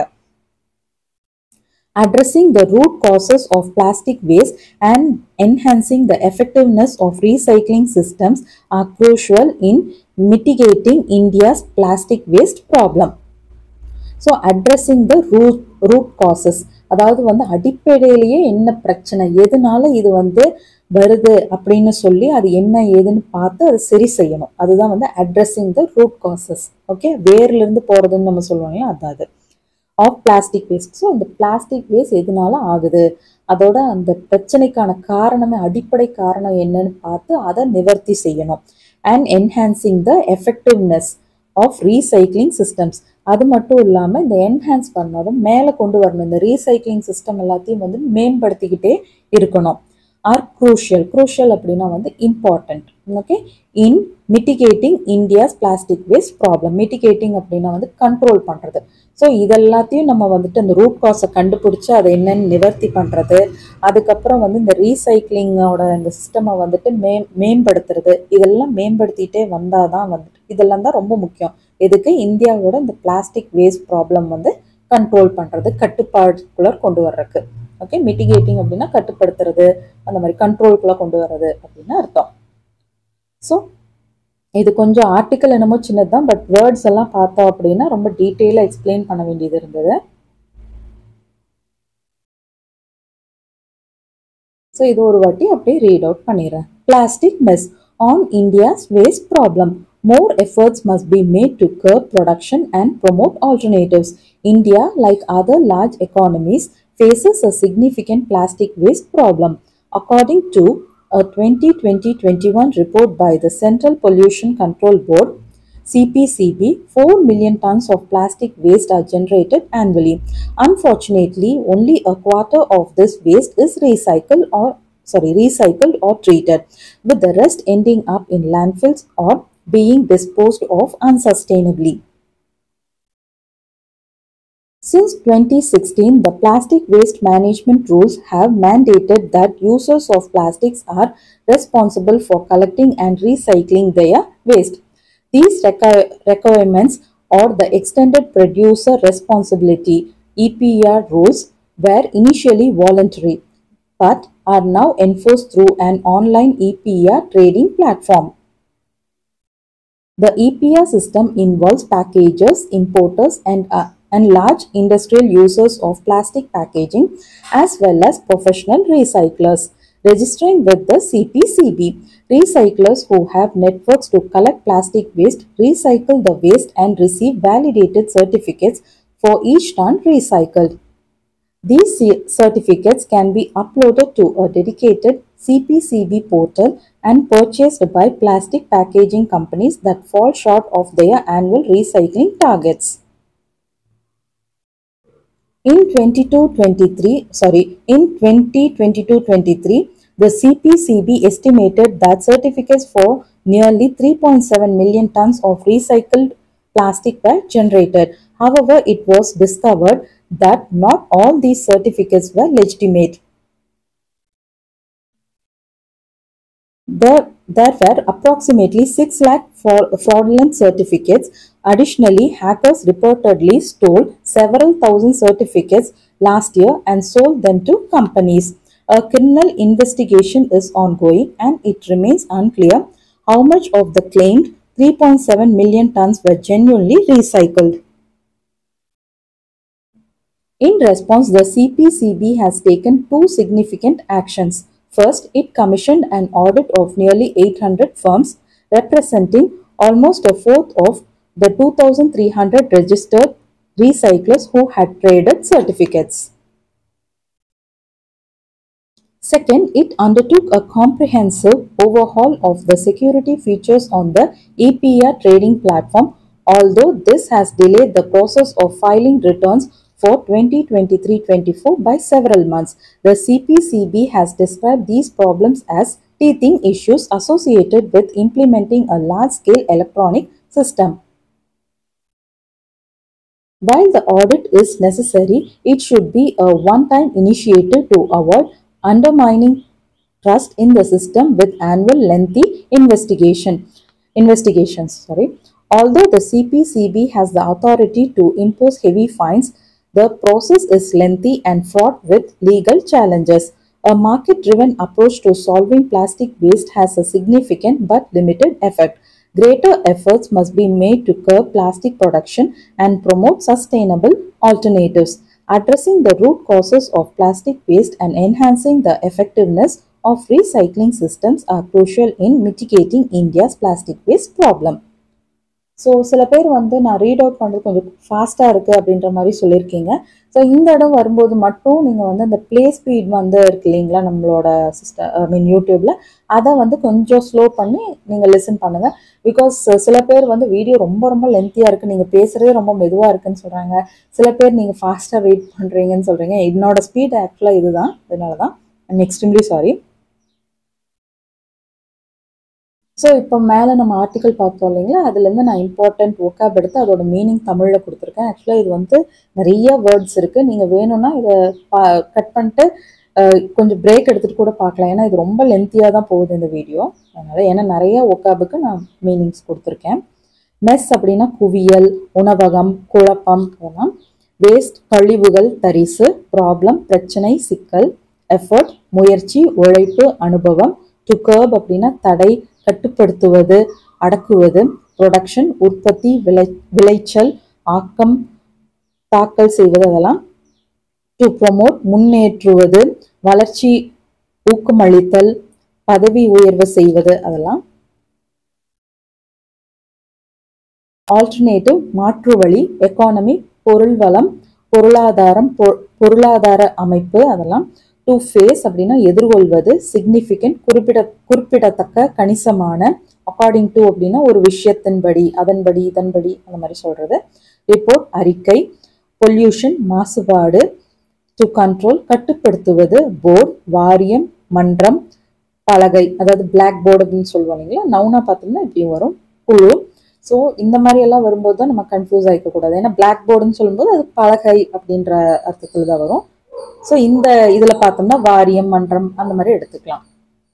addressing the root causes of plastic waste and enhancing the effectiveness of recycling systems are crucial in mitigating India's plastic waste problem. So addressing the root root causes அதாவது வந்து அடிப்படையிலேயே என்ன பிரச்சனை எதனால இது வந்து வருது அப்படின்னு சொல்லி அது என்ன ஏதுன்னு பார்த்து அதை சரி செய்யணும் அதுதான் வந்து addressing the root causes okay வேர்லேருந்து போகிறதுன்னு நம்ம சொல்லுவாங்க அதான் அது ஆஃப் பிளாஸ்டிக் வேஸ்ட் ஸோ இந்த பிளாஸ்டிக் வேஸ்ட் எதனால ஆகுது அதோட அந்த பிரச்சனைக்கான காரணமே அடிப்படை காரணம் என்னன்னு பார்த்து அதை நிவர்த்தி செய்யணும் and enhancing the effectiveness of recycling systems அது மட்டும் இல்லாமல் இந்த என்ஹான்ஸ் பண்ணதும் மேலே கொண்டு வரணும் இந்த ரீசைக்ளிங் சிஸ்டம் எல்லாத்தையும் வந்து மேம்படுத்திக்கிட்டே இருக்கணும் ஆர் குரூஷியல் குரூஷியல் அப்படின்னா வந்து important okay in mitigating India's plastic waste problem mitigating அப்படின்னா வந்து கண்ட்ரோல் பண்ணுறது ஸோ இதெல்லாத்தையும் நம்ம வந்துட்டு அந்த ரூட் காஸை கண்டுபிடிச்சி அதை என்னன்னு நிவர்த்தி பண்ணுறது அதுக்கப்புறம் வந்து இந்த ரீசைக்ளிங்கோட இந்த சிஸ்டமை வந்துட்டு மே மேம்படுத்துறது இதெல்லாம் மேம்படுத்திட்டே வந்தால் தான் வந்துட்டு இதெல்லாம் தான் ரொம்ப முக்கியம் எதுக்கு இந்தியாவோட இந்த பிளாஸ்டிக் வேஸ்ட் ப்ராப்ளம் வந்து கண்ட்ரோல் பண்ணுறது கட்டுப்பாடுக்குள்ள கொண்டு வர்றதுக்கு ஓகே மிட்டிகேட்டிங் அப்படின்னா கட்டுப்படுத்துறது அந்த மாதிரி கண்ட்ரோல்குள்ள கொண்டு வர்றது அப்படின்னு அர்த்தம் ஸோ இது கொஞ்சம் ஆர்டிக்கல் என்னமோ சின்னது தான் பட் வேர்ட்ஸ் எல்லாம் பார்த்தோம் அப்படின்னா ரொம்ப டீட்டெயிலாக எக்ஸ்பிளைன் பண்ண வேண்டியது இருந்தது ஸோ இது ஒரு வாட்டி அப்படியே ரீட் அவுட் பண்ணிடுறேன் plastic mess on India's waste problem More efforts must be made to curb production and promote alternatives. India, like other large economies, faces a significant plastic waste problem. According to a 2020-21 report by the Central Pollution Control Board, CPCB, 4 million tons of plastic waste are generated annually. Unfortunately, only a quarter of this waste is recycled or sorry recycled or treated, with the rest ending up in landfills or being disposed of unsustainably. Since 2016, the plastic waste management rules have mandated that users of plastics are responsible for collecting and recycling their waste. These requi- requirements or the extended producer responsibility EPR rules were initially voluntary but are now enforced through an online EPR trading platform. The EPR system involves packagers, importers, and, uh, and large industrial users of plastic packaging as well as professional recyclers. Registering with the CPCB, recyclers who have networks to collect plastic waste recycle the waste and receive validated certificates for each ton recycled. These ce- certificates can be uploaded to a dedicated CPCB portal and purchased by plastic packaging companies that fall short of their annual recycling targets. In 22-23, sorry, in 2022-23, the CPCB estimated that certificates for nearly 3.7 million tons of recycled plastic were generated. However, it was discovered that not all these certificates were legitimate. There, there were approximately 6 lakh fra- fraudulent certificates. Additionally, hackers reportedly stole several thousand certificates last year and sold them to companies. A criminal investigation is ongoing and it remains unclear how much of the claimed 3.7 million tons were genuinely recycled. In response, the CPCB has taken two significant actions. First, it commissioned an audit of nearly 800 firms, representing almost a fourth of the 2,300 registered recyclers who had traded certificates. Second, it undertook a comprehensive overhaul of the security features on the EPR trading platform. Although this has delayed the process of filing returns for 2023-24 by several months, the CPCB has described these problems as teething issues associated with implementing a large-scale electronic system. While the audit is necessary, it should be a one-time initiative to avoid undermining trust in the system with annual lengthy investigation investigations. Sorry. Although the CPCB has the authority to impose heavy fines, the process is lengthy and fraught with legal challenges. A market driven approach to solving plastic waste has a significant but limited effect. Greater efforts must be made to curb plastic production and promote sustainable alternatives. Addressing the root causes of plastic waste and enhancing the effectiveness of recycling systems are crucial in mitigating India's plastic waste problem. So சில பேர் வந்து நான் read out பண்ணுறது கொஞ்சம் ஃபாஸ்ட்டாக இருக்குது அப்படின்ற மாதிரி சொல்லியிருக்கீங்க ஸோ இந்த இடம் வரும்போது மட்டும் நீங்கள் வந்து அந்த ப்ளே ஸ்பீட் வந்து இருக்கு இல்லைங்களா நம்மளோட சிஸ்டம் ஐ மீன் யூடியூப்பில் அதை வந்து கொஞ்சம் ஸ்லோ பண்ணி நீங்கள் லிசன் பண்ணுங்கள் பிகாஸ் சில பேர் வந்து வீடியோ ரொம்ப ரொம்ப லென்த்தியாக இருக்குது நீங்கள் பேசுகிறதே ரொம்ப மெதுவாக இருக்குன்னு சொல்கிறாங்க சில பேர் நீங்கள் ஃபாஸ்ட்டாக வெயிட் பண்ணுறீங்கன்னு சொல்கிறீங்க என்னோட ஸ்பீட் ஆக்சுவலாக இதுதான் அதனால தான் ஐம் எக்ஸ்ட்ரீம்லி சாரி ஸோ இப்போ மேலே நம்ம ஆர்டிக்கல் பார்த்தோம் இல்லைங்களா அதுலேருந்து நான் இம்பார்ட்டன்ட் ஒக்காப் எடுத்து அதோட மீனிங் தமிழில் கொடுத்துருக்கேன் ஆக்சுவலாக இது வந்து நிறைய வேர்ட்ஸ் இருக்குது நீங்கள் வேணும்னா இதை பா கட் பண்ணிட்டு அஹ், கொஞ்சம் பிரேக் எடுத்துகிட்டு கூட பார்க்கலாம் ஏன்னா இது ரொம்ப லென்த்தியாக தான் போகுது இந்த வீடியோ அதனால் ஏன்னா நிறைய ஒக்காபுக்கு நான் மீனிங்ஸ் கொடுத்துருக்கேன் மெஸ் அப்படின்னா குவியல் உணவகம் குழப்பம் அதெல்லாம் வேஸ்ட் கழிவுகள் தரிசு ப்ராப்ளம் பிரச்சனை சிக்கல் எஃபர்ட் முயற்சி உழைப்பு அனுபவம் டு கர்ப் அப்படின்னா தடை கட்டுப்படுத்துவது அடக்குவது ப்ரொடக்ஷன் உற்பத்தி விளை விளைச்சல் ஆக்கம் தாக்கல் செய்வது அதெல்லாம் டு ப்ரொமோட் முன்னேற்றுவது வளர்ச்சி ஊக்கமளித்தல் பதவி உயர்வு செய்வது அதெல்லாம் ஆல்டர்னேட்டிவ் மாற்று வழி எக்கானமி பொருள் வளம் பொருளாதாரம் பொ- பொருளாதார அமைப்பு அதெல்லாம் டு ஃபேஸ் அப்படின்னா எதிர்கொள்வது சிக்னிஃபிகண்ட் குறிப்பிட குறிப்பிடத்தக்க கணிசமான அக்கார்டிங் டு அப்படின்னா ஒரு விஷயத்தின்படி அதன்படி இதன்படி அந்த மாதிரி சொல்றது ரிப்போர்ட் அறிக்கை பொல்யூஷன் மாசுபாடு டு கண்ட்ரோல் கட்டுப்படுத்துவது போர்டு வாரியம் மன்றம் பலகை அதாவது பிளாக் போர்டு அப்படின்னு சொல்லுவோம் இல்லைங்களா நவுனா பார்த்தோம்னா இப்படி வரும் குழு ஸோ இந்த மாதிரி எல்லாம் வரும்போது தான் நம்ம கன்ஃபியூஸ் ஆகிக்க கூடாது ஏன்னா பிளாக் போர்டுன்னு சொல்லும்போது அது பலகை அப்படின்ற அர்த்தத்தில் தான் வரும் ஸோ இந்த இதில் பார்த்தோம்னா வாரியம் மன்றம் அந்த மாதிரி எடுத்துக்கலாம்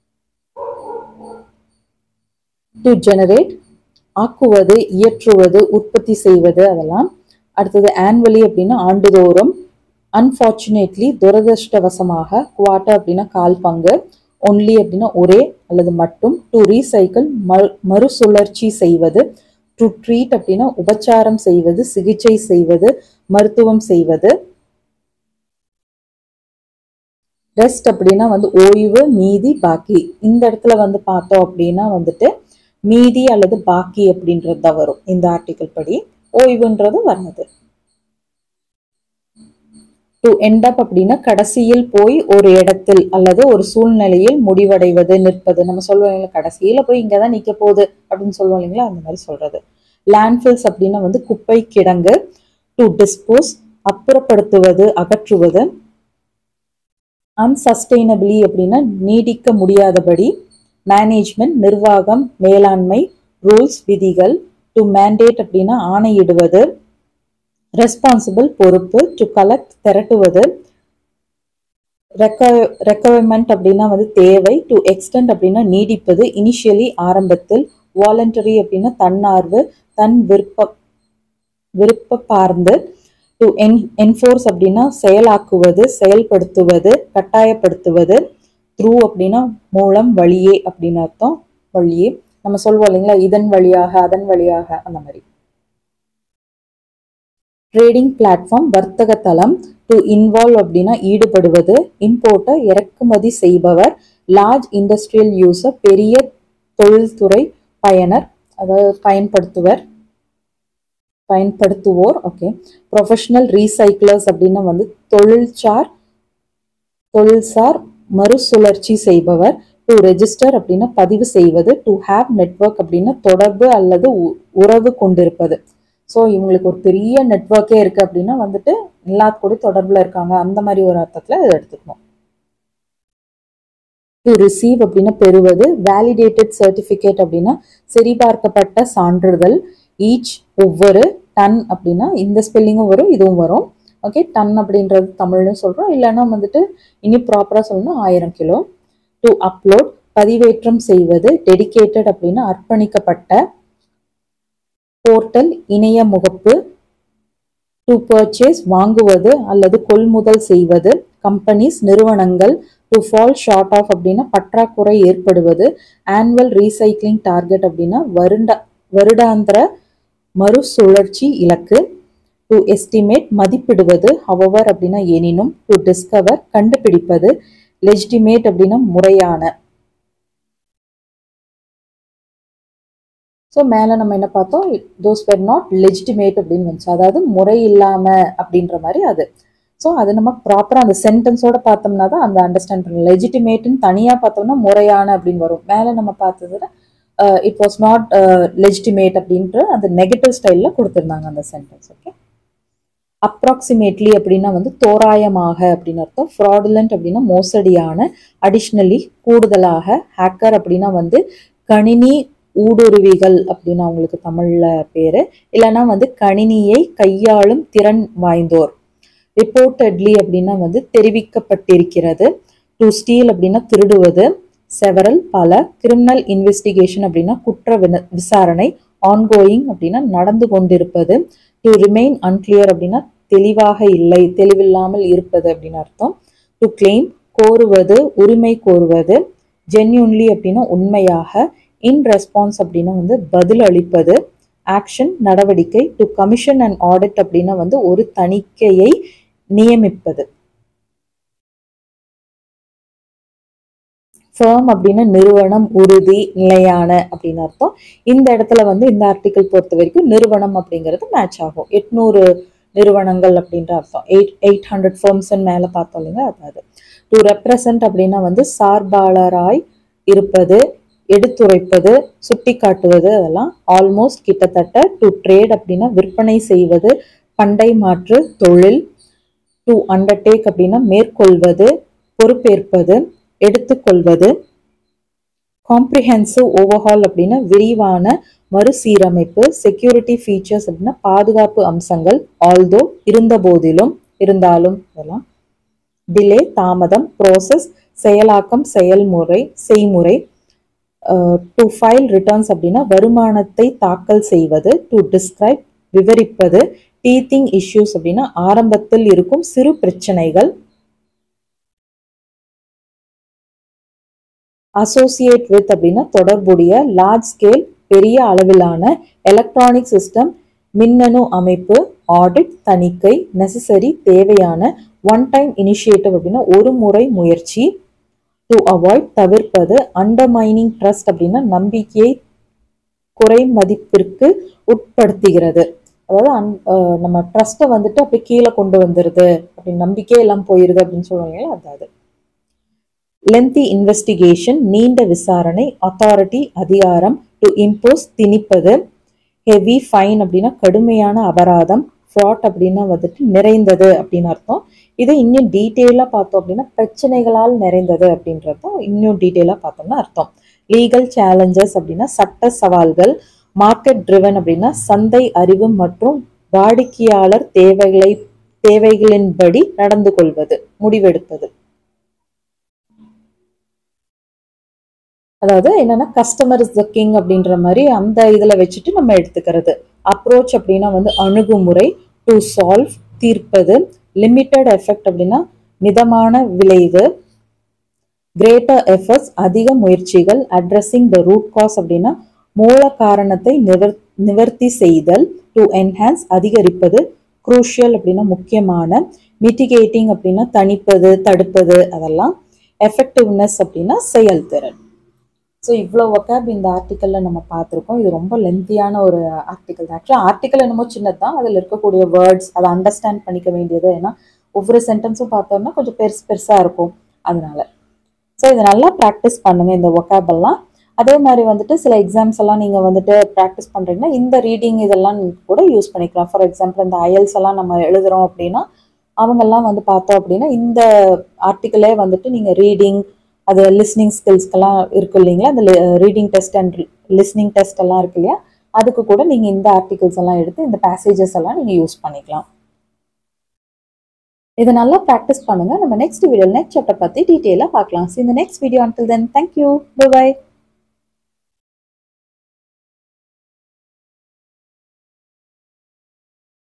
டு ஜெனரேட் ஆக்குவது இயற்றுவது உற்பத்தி செய்வது அதெல்லாம் அடுத்தது ஆனுவலி அப்படின்னா ஆண்டுதோறும் அன்ஃபார்ச்சுனேட்லி துரதிருஷ்டவசமாக குவார்ட்டர் அப்படின்னா கால் பங்கு ஒன்லி அப்படின்னா ஒரே அல்லது மட்டும் டு ரீசைக்கிள் மறு மறுசுழற்சி செய்வது டு ட்ரீட் அப்படின்னா உபச்சாரம் செய்வது சிகிச்சை செய்வது மருத்துவம் செய்வது ரெஸ்ட் அப்படின்னா வந்து ஓய்வு மீதி பாக்கி இந்த இடத்துல வந்து பார்த்தோம் அப்படின்னா வந்துட்டு மீதி அல்லது பாக்கி அப்படின்றது தான் வரும் இந்த ஆர்டிக்கல் படி ஓய்வுன்றது வர்றது டு எண்ட் அப் அப்படின்னா கடைசியில் போய் ஒரு இடத்தில் அல்லது ஒரு சூழ்நிலையில் முடிவடைவது நிற்பது நம்ம சொல்லுவோம் இல்லைங்களா கடைசியில போய் இங்கே தான் நிற்க போகுது அப்படின்னு சொல்லுவோம் இல்லைங்களா அந்த மாதிரி சொல்றது லேண்ட்ஃபில்ஸ் அப்படின்னா வந்து குப்பை கிடங்கு டு டிஸ்போஸ் அப்புறப்படுத்துவது அகற்றுவது அன்சஸ்டைனபிளி அப்படின்னா நீடிக்க முடியாதபடி மேனேஜ்மெண்ட் நிர்வாகம் மேலாண்மை ரூல்ஸ் விதிகள் டு மேண்டேட் அப்படின்னா ஆணையிடுவது ரெஸ்பான்சிபிள் பொறுப்பு டு கலெக்ட் திரட்டுவது ரெக்கவர்மெண்ட் அப்படின்னா வந்து தேவை டு எக்ஸ்டெண்ட் அப்படின்னா நீடிப்பது இனிஷியலி ஆரம்பத்தில் வாலண்டரி அப்படின்னா தன்னார்வு தன் விருப்ப விருப்ப பார்ந்து டு என் என்ஃபோர்ஸ் அப்படின்னா செயலாக்குவது செயல்படுத்துவது கட்டாயப்படுத்துவது த்ரூ அப்படின்னா மூலம் வழியே அப்படின்னு அர்த்தம் வழியே நம்ம சொல்வோம் இல்லைங்களா இதன் வழியாக அதன் வழியாக அந்த மாதிரி ட்ரேடிங் பிளாட்ஃபார்ம் வர்த்தக தளம் டு இன்வால்வ் அப்படின்னா ஈடுபடுவது இம்போர்ட்டை இறக்குமதி செய்பவர் லார்ஜ் இண்டஸ்ட்ரியல் யூஸர் பெரிய தொழில்துறை பயனர் அதாவது பயன்படுத்துவர் பயன்படுத்துவோர் ஓகே ப்ரொஃபஷனல் ரீசைக்கிளர்ஸ் அப்படின்னா வந்து தொழில்சார் தொழில்சார் மறுசுழற்சி செய்பவர் டு ரெஜிஸ்டர் அப்படின்னா பதிவு செய்வது டு ஹேவ் நெட்வொர்க் அப்படின்னா தொடர்பு அல்லது உ- உறவு கொண்டிருப்பது ஸோ இவங்களுக்கு ஒரு பெரிய நெட்வொர்க்கே இருக்கு அப்படின்னா வந்துட்டு எல்லாத்து கூட தொடர்புல இருக்காங்க அந்த மாதிரி ஒரு அர்த்தத்துல இதை எடுத்துக்கணும் டு ரிசீவ் அப்படின்னா பெறுவது வேலிடேட்டட் சர்டிஃபிகேட் அப்படின்னா சரிபார்க்கப்பட்ட சான்றிதழ் ஈச் ஒவ்வொரு டன் அப்படின்னா இந்த ஸ்பெல்லிங்கும் வரும் இதுவும் வரும் ஓகே டன் அப்படின்றது தமிழ்னு சொல்கிறோம் இல்லைன்னா வந்துட்டு இனி ப்ராப்பராக சொல்லணும்னா ஆயிரம் கிலோ டு அப்லோட் பதிவேற்றம் செய்வது டெடிகேட்டட் அப்படின்னா அர்ப்பணிக்கப்பட்ட போர்ட்டல் இணைய முகப்பு டு பர்ச்சேஸ் வாங்குவது அல்லது கொள்முதல் செய்வது கம்பெனிஸ் நிறுவனங்கள் டு ஃபால் ஷார்ட் ஆஃப் அப்படின்னா பற்றாக்குறை ஏற்படுவது ஆனுவல் ரீசைக்ளிங் டார்கெட் அப்படின்னா வருட வருடாந்திர மறுசுழற்சி இலக்கு டு எஸ்டிமேட் மதிப்பிடுவது ஹவவர் அப்படின்னா எனினும் டு டிஸ்கவர் கண்டுபிடிப்பது லெஜிட்டிமேட் அப்படின்னா முறையான ஸோ மேலே நம்ம என்ன பார்த்தோம் தோஸ் வெர் நாட் லெஜிட்டிமேட் அப்படின்னு வந்துச்சு அதாவது முறை இல்லாம அப்படின்ற மாதிரி அது ஸோ அது நம்ம ப்ராப்பராக அந்த சென்டென்ஸோட பார்த்தோம்னா தான் அந்த அண்டர்ஸ்டாண்ட் பண்ணலாம் லெஜிட்டிமேட்னு தனியாக பார்த்தோம்னா முறையான அப்படின்னு வரும் மேலே நம்ம பார்த்ததுல இட் வாஸ் நாட் லெஜிட்டிமேட் அப்படின்ற அந்த நெகட்டிவ் ஸ்டைலில் கொடுத்துருந்தாங்க அந்த சென்டென்ஸ் ஓகே அப்ராக்சிமேட்லி அப்படின்னா வந்து தோராயமாக அப்படின்னு அர்த்தம் ஃப்ராடுலண்ட் அப்படின்னா மோசடியான அடிஷ்னலி கூடுதலாக ஹேக்கர் அப்படின்னா வந்து கணினி ஊடுருவிகள் அப்படின்னு அவங்களுக்கு தமிழ்ல பேரு இல்லைன்னா வந்து கணினியை கையாளும் திறன் வாய்ந்தோர் ரிப்போர்ட்டட்லி அப்படின்னா வந்து தெரிவிக்கப்பட்டிருக்கிறது டு ஸ்டீல் அப்படின்னா திருடுவது செவரல் பல கிரிமினல் இன்வெஸ்டிகேஷன் அப்படின்னா குற்ற வின- விசாரணை ஆன்கோயிங் அப்படின்னா நடந்து கொண்டிருப்பது டு ரிமைன் unclear அப்படின்னா தெளிவாக இல்லை தெளிவில்லாமல் இருப்பது அப்படின்னு அர்த்தம் டு claim கோருவது உரிமை கோருவது ஜென்யூன்லி அப்படின்னா உண்மையாக இன் ரெஸ்பான்ஸ் அப்படின்னா வந்து பதில் அளிப்பது ஆக்ஷன் நடவடிக்கை டு கமிஷன் அண்ட் ஆடிட் அப்படின்னா வந்து ஒரு தணிக்கையை நியமிப்பது ஃபேம் அப்படின்னா நிறுவனம் உறுதி நிலையான அப்படின்னு அர்த்தம் இந்த இடத்துல வந்து இந்த ஆர்டிக்கல் பொறுத்த வரைக்கும் நிறுவனம் அப்படிங்கிறது மேட்ச் ஆகும் எட்நூறு நிறுவனங்கள் அப்படின்ற அர்த்தம் எயிட் எயிட் ஹண்ட்ரட் ஃபேர்ம்ஸ் மேலே பார்த்தோம் இல்லைங்க அதாவது டு ரெப்ரசன்ட் அப்படின்னா வந்து சார்பாளராய் இருப்பது எடுத்துரைப்பது சுட்டி காட்டுவது அதெல்லாம் ஆல்மோஸ்ட் கிட்டத்தட்ட டு ட்ரேட் அப்படின்னா விற்பனை செய்வது பண்டை மாற்று தொழில் டு அண்டர்டேக் அப்படின்னா மேற்கொள்வது பொறுப்பேற்பது எடுத்துக்கொள்வது காம்ப்ரிஹென்சிவ் ஓவர்ஹால் அப்படின்னா விரிவான மறுசீரமைப்பு செக்யூரிட்டி ஃபீச்சர்ஸ் அப்படின்னா பாதுகாப்பு அம்சங்கள் ஆல்தோ இருந்த போதிலும் இருந்தாலும் இதெல்லாம் டிலே தாமதம் ப்ரோசஸ் செயலாக்கம் செயல்முறை செய்முறை டு ஃபைல் ரிட்டர்ன்ஸ் அப்படின்னா வருமானத்தை தாக்கல் செய்வது டு டிஸ்கிரைப் விவரிப்பது டீத்திங் இஷ்யூஸ் அப்படின்னா ஆரம்பத்தில் இருக்கும் சிறு பிரச்சனைகள் அசோசியேட் வித் அப்படின்னா தொடர்புடைய லார்ஜ் ஸ்கேல் பெரிய அளவிலான எலக்ட்ரானிக் சிஸ்டம் மின்னணு அமைப்பு ஆடிட் தணிக்கை நெசசரி தேவையான ஒன் டைம் இனிஷியேட்டிவ் அப்படின்னா ஒரு முறை முயற்சி டு அவாய்ட் தவிர்ப்பது அண்டர்மைனிங் ட்ரஸ்ட் அப்படின்னா நம்பிக்கையை குறை மதிப்பிற்கு உட்படுத்துகிறது அதாவது அன் அஹ் நம்ம ட்ரஸ்ட்டை வந்துட்டு அப்படியே கீழே கொண்டு வந்துடுது அப்படி நம்பிக்கையே எல்லாம் போயிருது அப்படின்னு சொல்லுவாங்க அதாவது லென்தி இன்வெஸ்டிகேஷன் நீண்ட விசாரணை அத்தாரிட்டி அதிகாரம் டு இம்போஸ் திணிப்பது ஹெவி ஃபைன் அப்படின்னா கடுமையான அபராதம் ஃப்ராட் அப்படின்னா வந்துட்டு நிறைந்தது அப்படின்னு அர்த்தம் இதை இன்னும் டீட்டெயிலாக பார்த்தோம் அப்படின்னா பிரச்சனைகளால் நிறைந்தது அப்படின்றது தான் இன்னும் டீட்டெயிலாக பார்த்தோம்னா அர்த்தம் லீகல் சேலஞ்சஸ் அப்படின்னா சட்ட சவால்கள் மார்க்கெட் ட்ரிவன் அப்படின்னா சந்தை அறிவு மற்றும் வாடிக்கையாளர் தேவைகளை தேவைகளின்படி நடந்து கொள்வது முடிவெடுப்பது அதாவது என்னன்னா கஸ்டமர் இஸ் த கிங் அப்படின்ற மாதிரி அந்த இதில் வச்சுட்டு நம்ம எடுத்துக்கிறது அப்ரோச் அப்படின்னா வந்து அணுகுமுறை டு சால்வ் தீர்ப்பது லிமிட்டட் எஃபெக்ட் அப்படின்னா மிதமான விளைவு கிரேட்டர் எஃபர்ட்ஸ் அதிக முயற்சிகள் அட்ரஸிங் த ரூட் காஸ் அப்படின்னா மூல காரணத்தை நிவர் நிவர்த்தி செய்தல் டு என்ஹான்ஸ் அதிகரிப்பது குரூஷியல் அப்படின்னா முக்கியமான மிட்டிகேட்டிங் அப்படின்னா தணிப்பது தடுப்பது அதெல்லாம் எஃபெக்டிவ்னஸ் அப்படின்னா செயல்திறன் ஸோ இவ்வளோ ஒக்காப் இந்த ஆர்டிக்கலில் நம்ம பார்த்துருக்கோம் இது ரொம்ப லென்த்தியான ஒரு ஆர்டிக்கல் தான் ஆக்சுவலாக ஆர்டிக்கல் என்னமோ சின்னது தான் அதில் இருக்கக்கூடிய வேர்ட்ஸ் அதை அண்டர்ஸ்டாண்ட் பண்ணிக்க வேண்டியது ஏன்னா ஒவ்வொரு சென்டென்ஸும் பார்த்தோம்னா கொஞ்சம் பெருசு பெருசாக இருக்கும் அதனால ஸோ இதை நல்லா ப்ராக்டிஸ் பண்ணுங்கள் இந்த ஒக்காபெல்லாம் அதே மாதிரி வந்துட்டு சில எக்ஸாம்ஸ் எல்லாம் நீங்கள் வந்துட்டு ப்ராக்டிஸ் பண்ணுறீங்கன்னா இந்த ரீடிங் இதெல்லாம் கூட யூஸ் பண்ணிக்கலாம் ஃபார் எக்ஸாம்பிள் இந்த ஐஎல்ஸ் எல்லாம் நம்ம எழுதுறோம் அப்படின்னா அவங்கெல்லாம் வந்து பார்த்தோம் அப்படின்னா இந்த ஆர்டிக்கலே வந்துட்டு நீங்கள் ரீடிங் அது லிஸ்னிங் ஸ்கில்ஸ்க்கெல்லாம் இருக்கு இல்லைங்களா அந்த reading test and listening test எல்லாம் இருக்கு இல்லையா அதுக்கு கூட நீங்கள் இந்த ஆர்டிகல்ஸ் எல்லாம் எடுத்து இந்த பேசேஜஸ் எல்லாம் நீங்கள் யூஸ் பண்ணிக்கலாம் இதை நல்லா ப்ராக்டிஸ் பண்ணுங்க நம்ம நெக்ஸ்ட் வீடியோ நெக்ஸ்ட் சாப்டர் பற்றி டீட்டெயிலாக பார்க்கலாம் ஸோ இந்த next video until then thank you by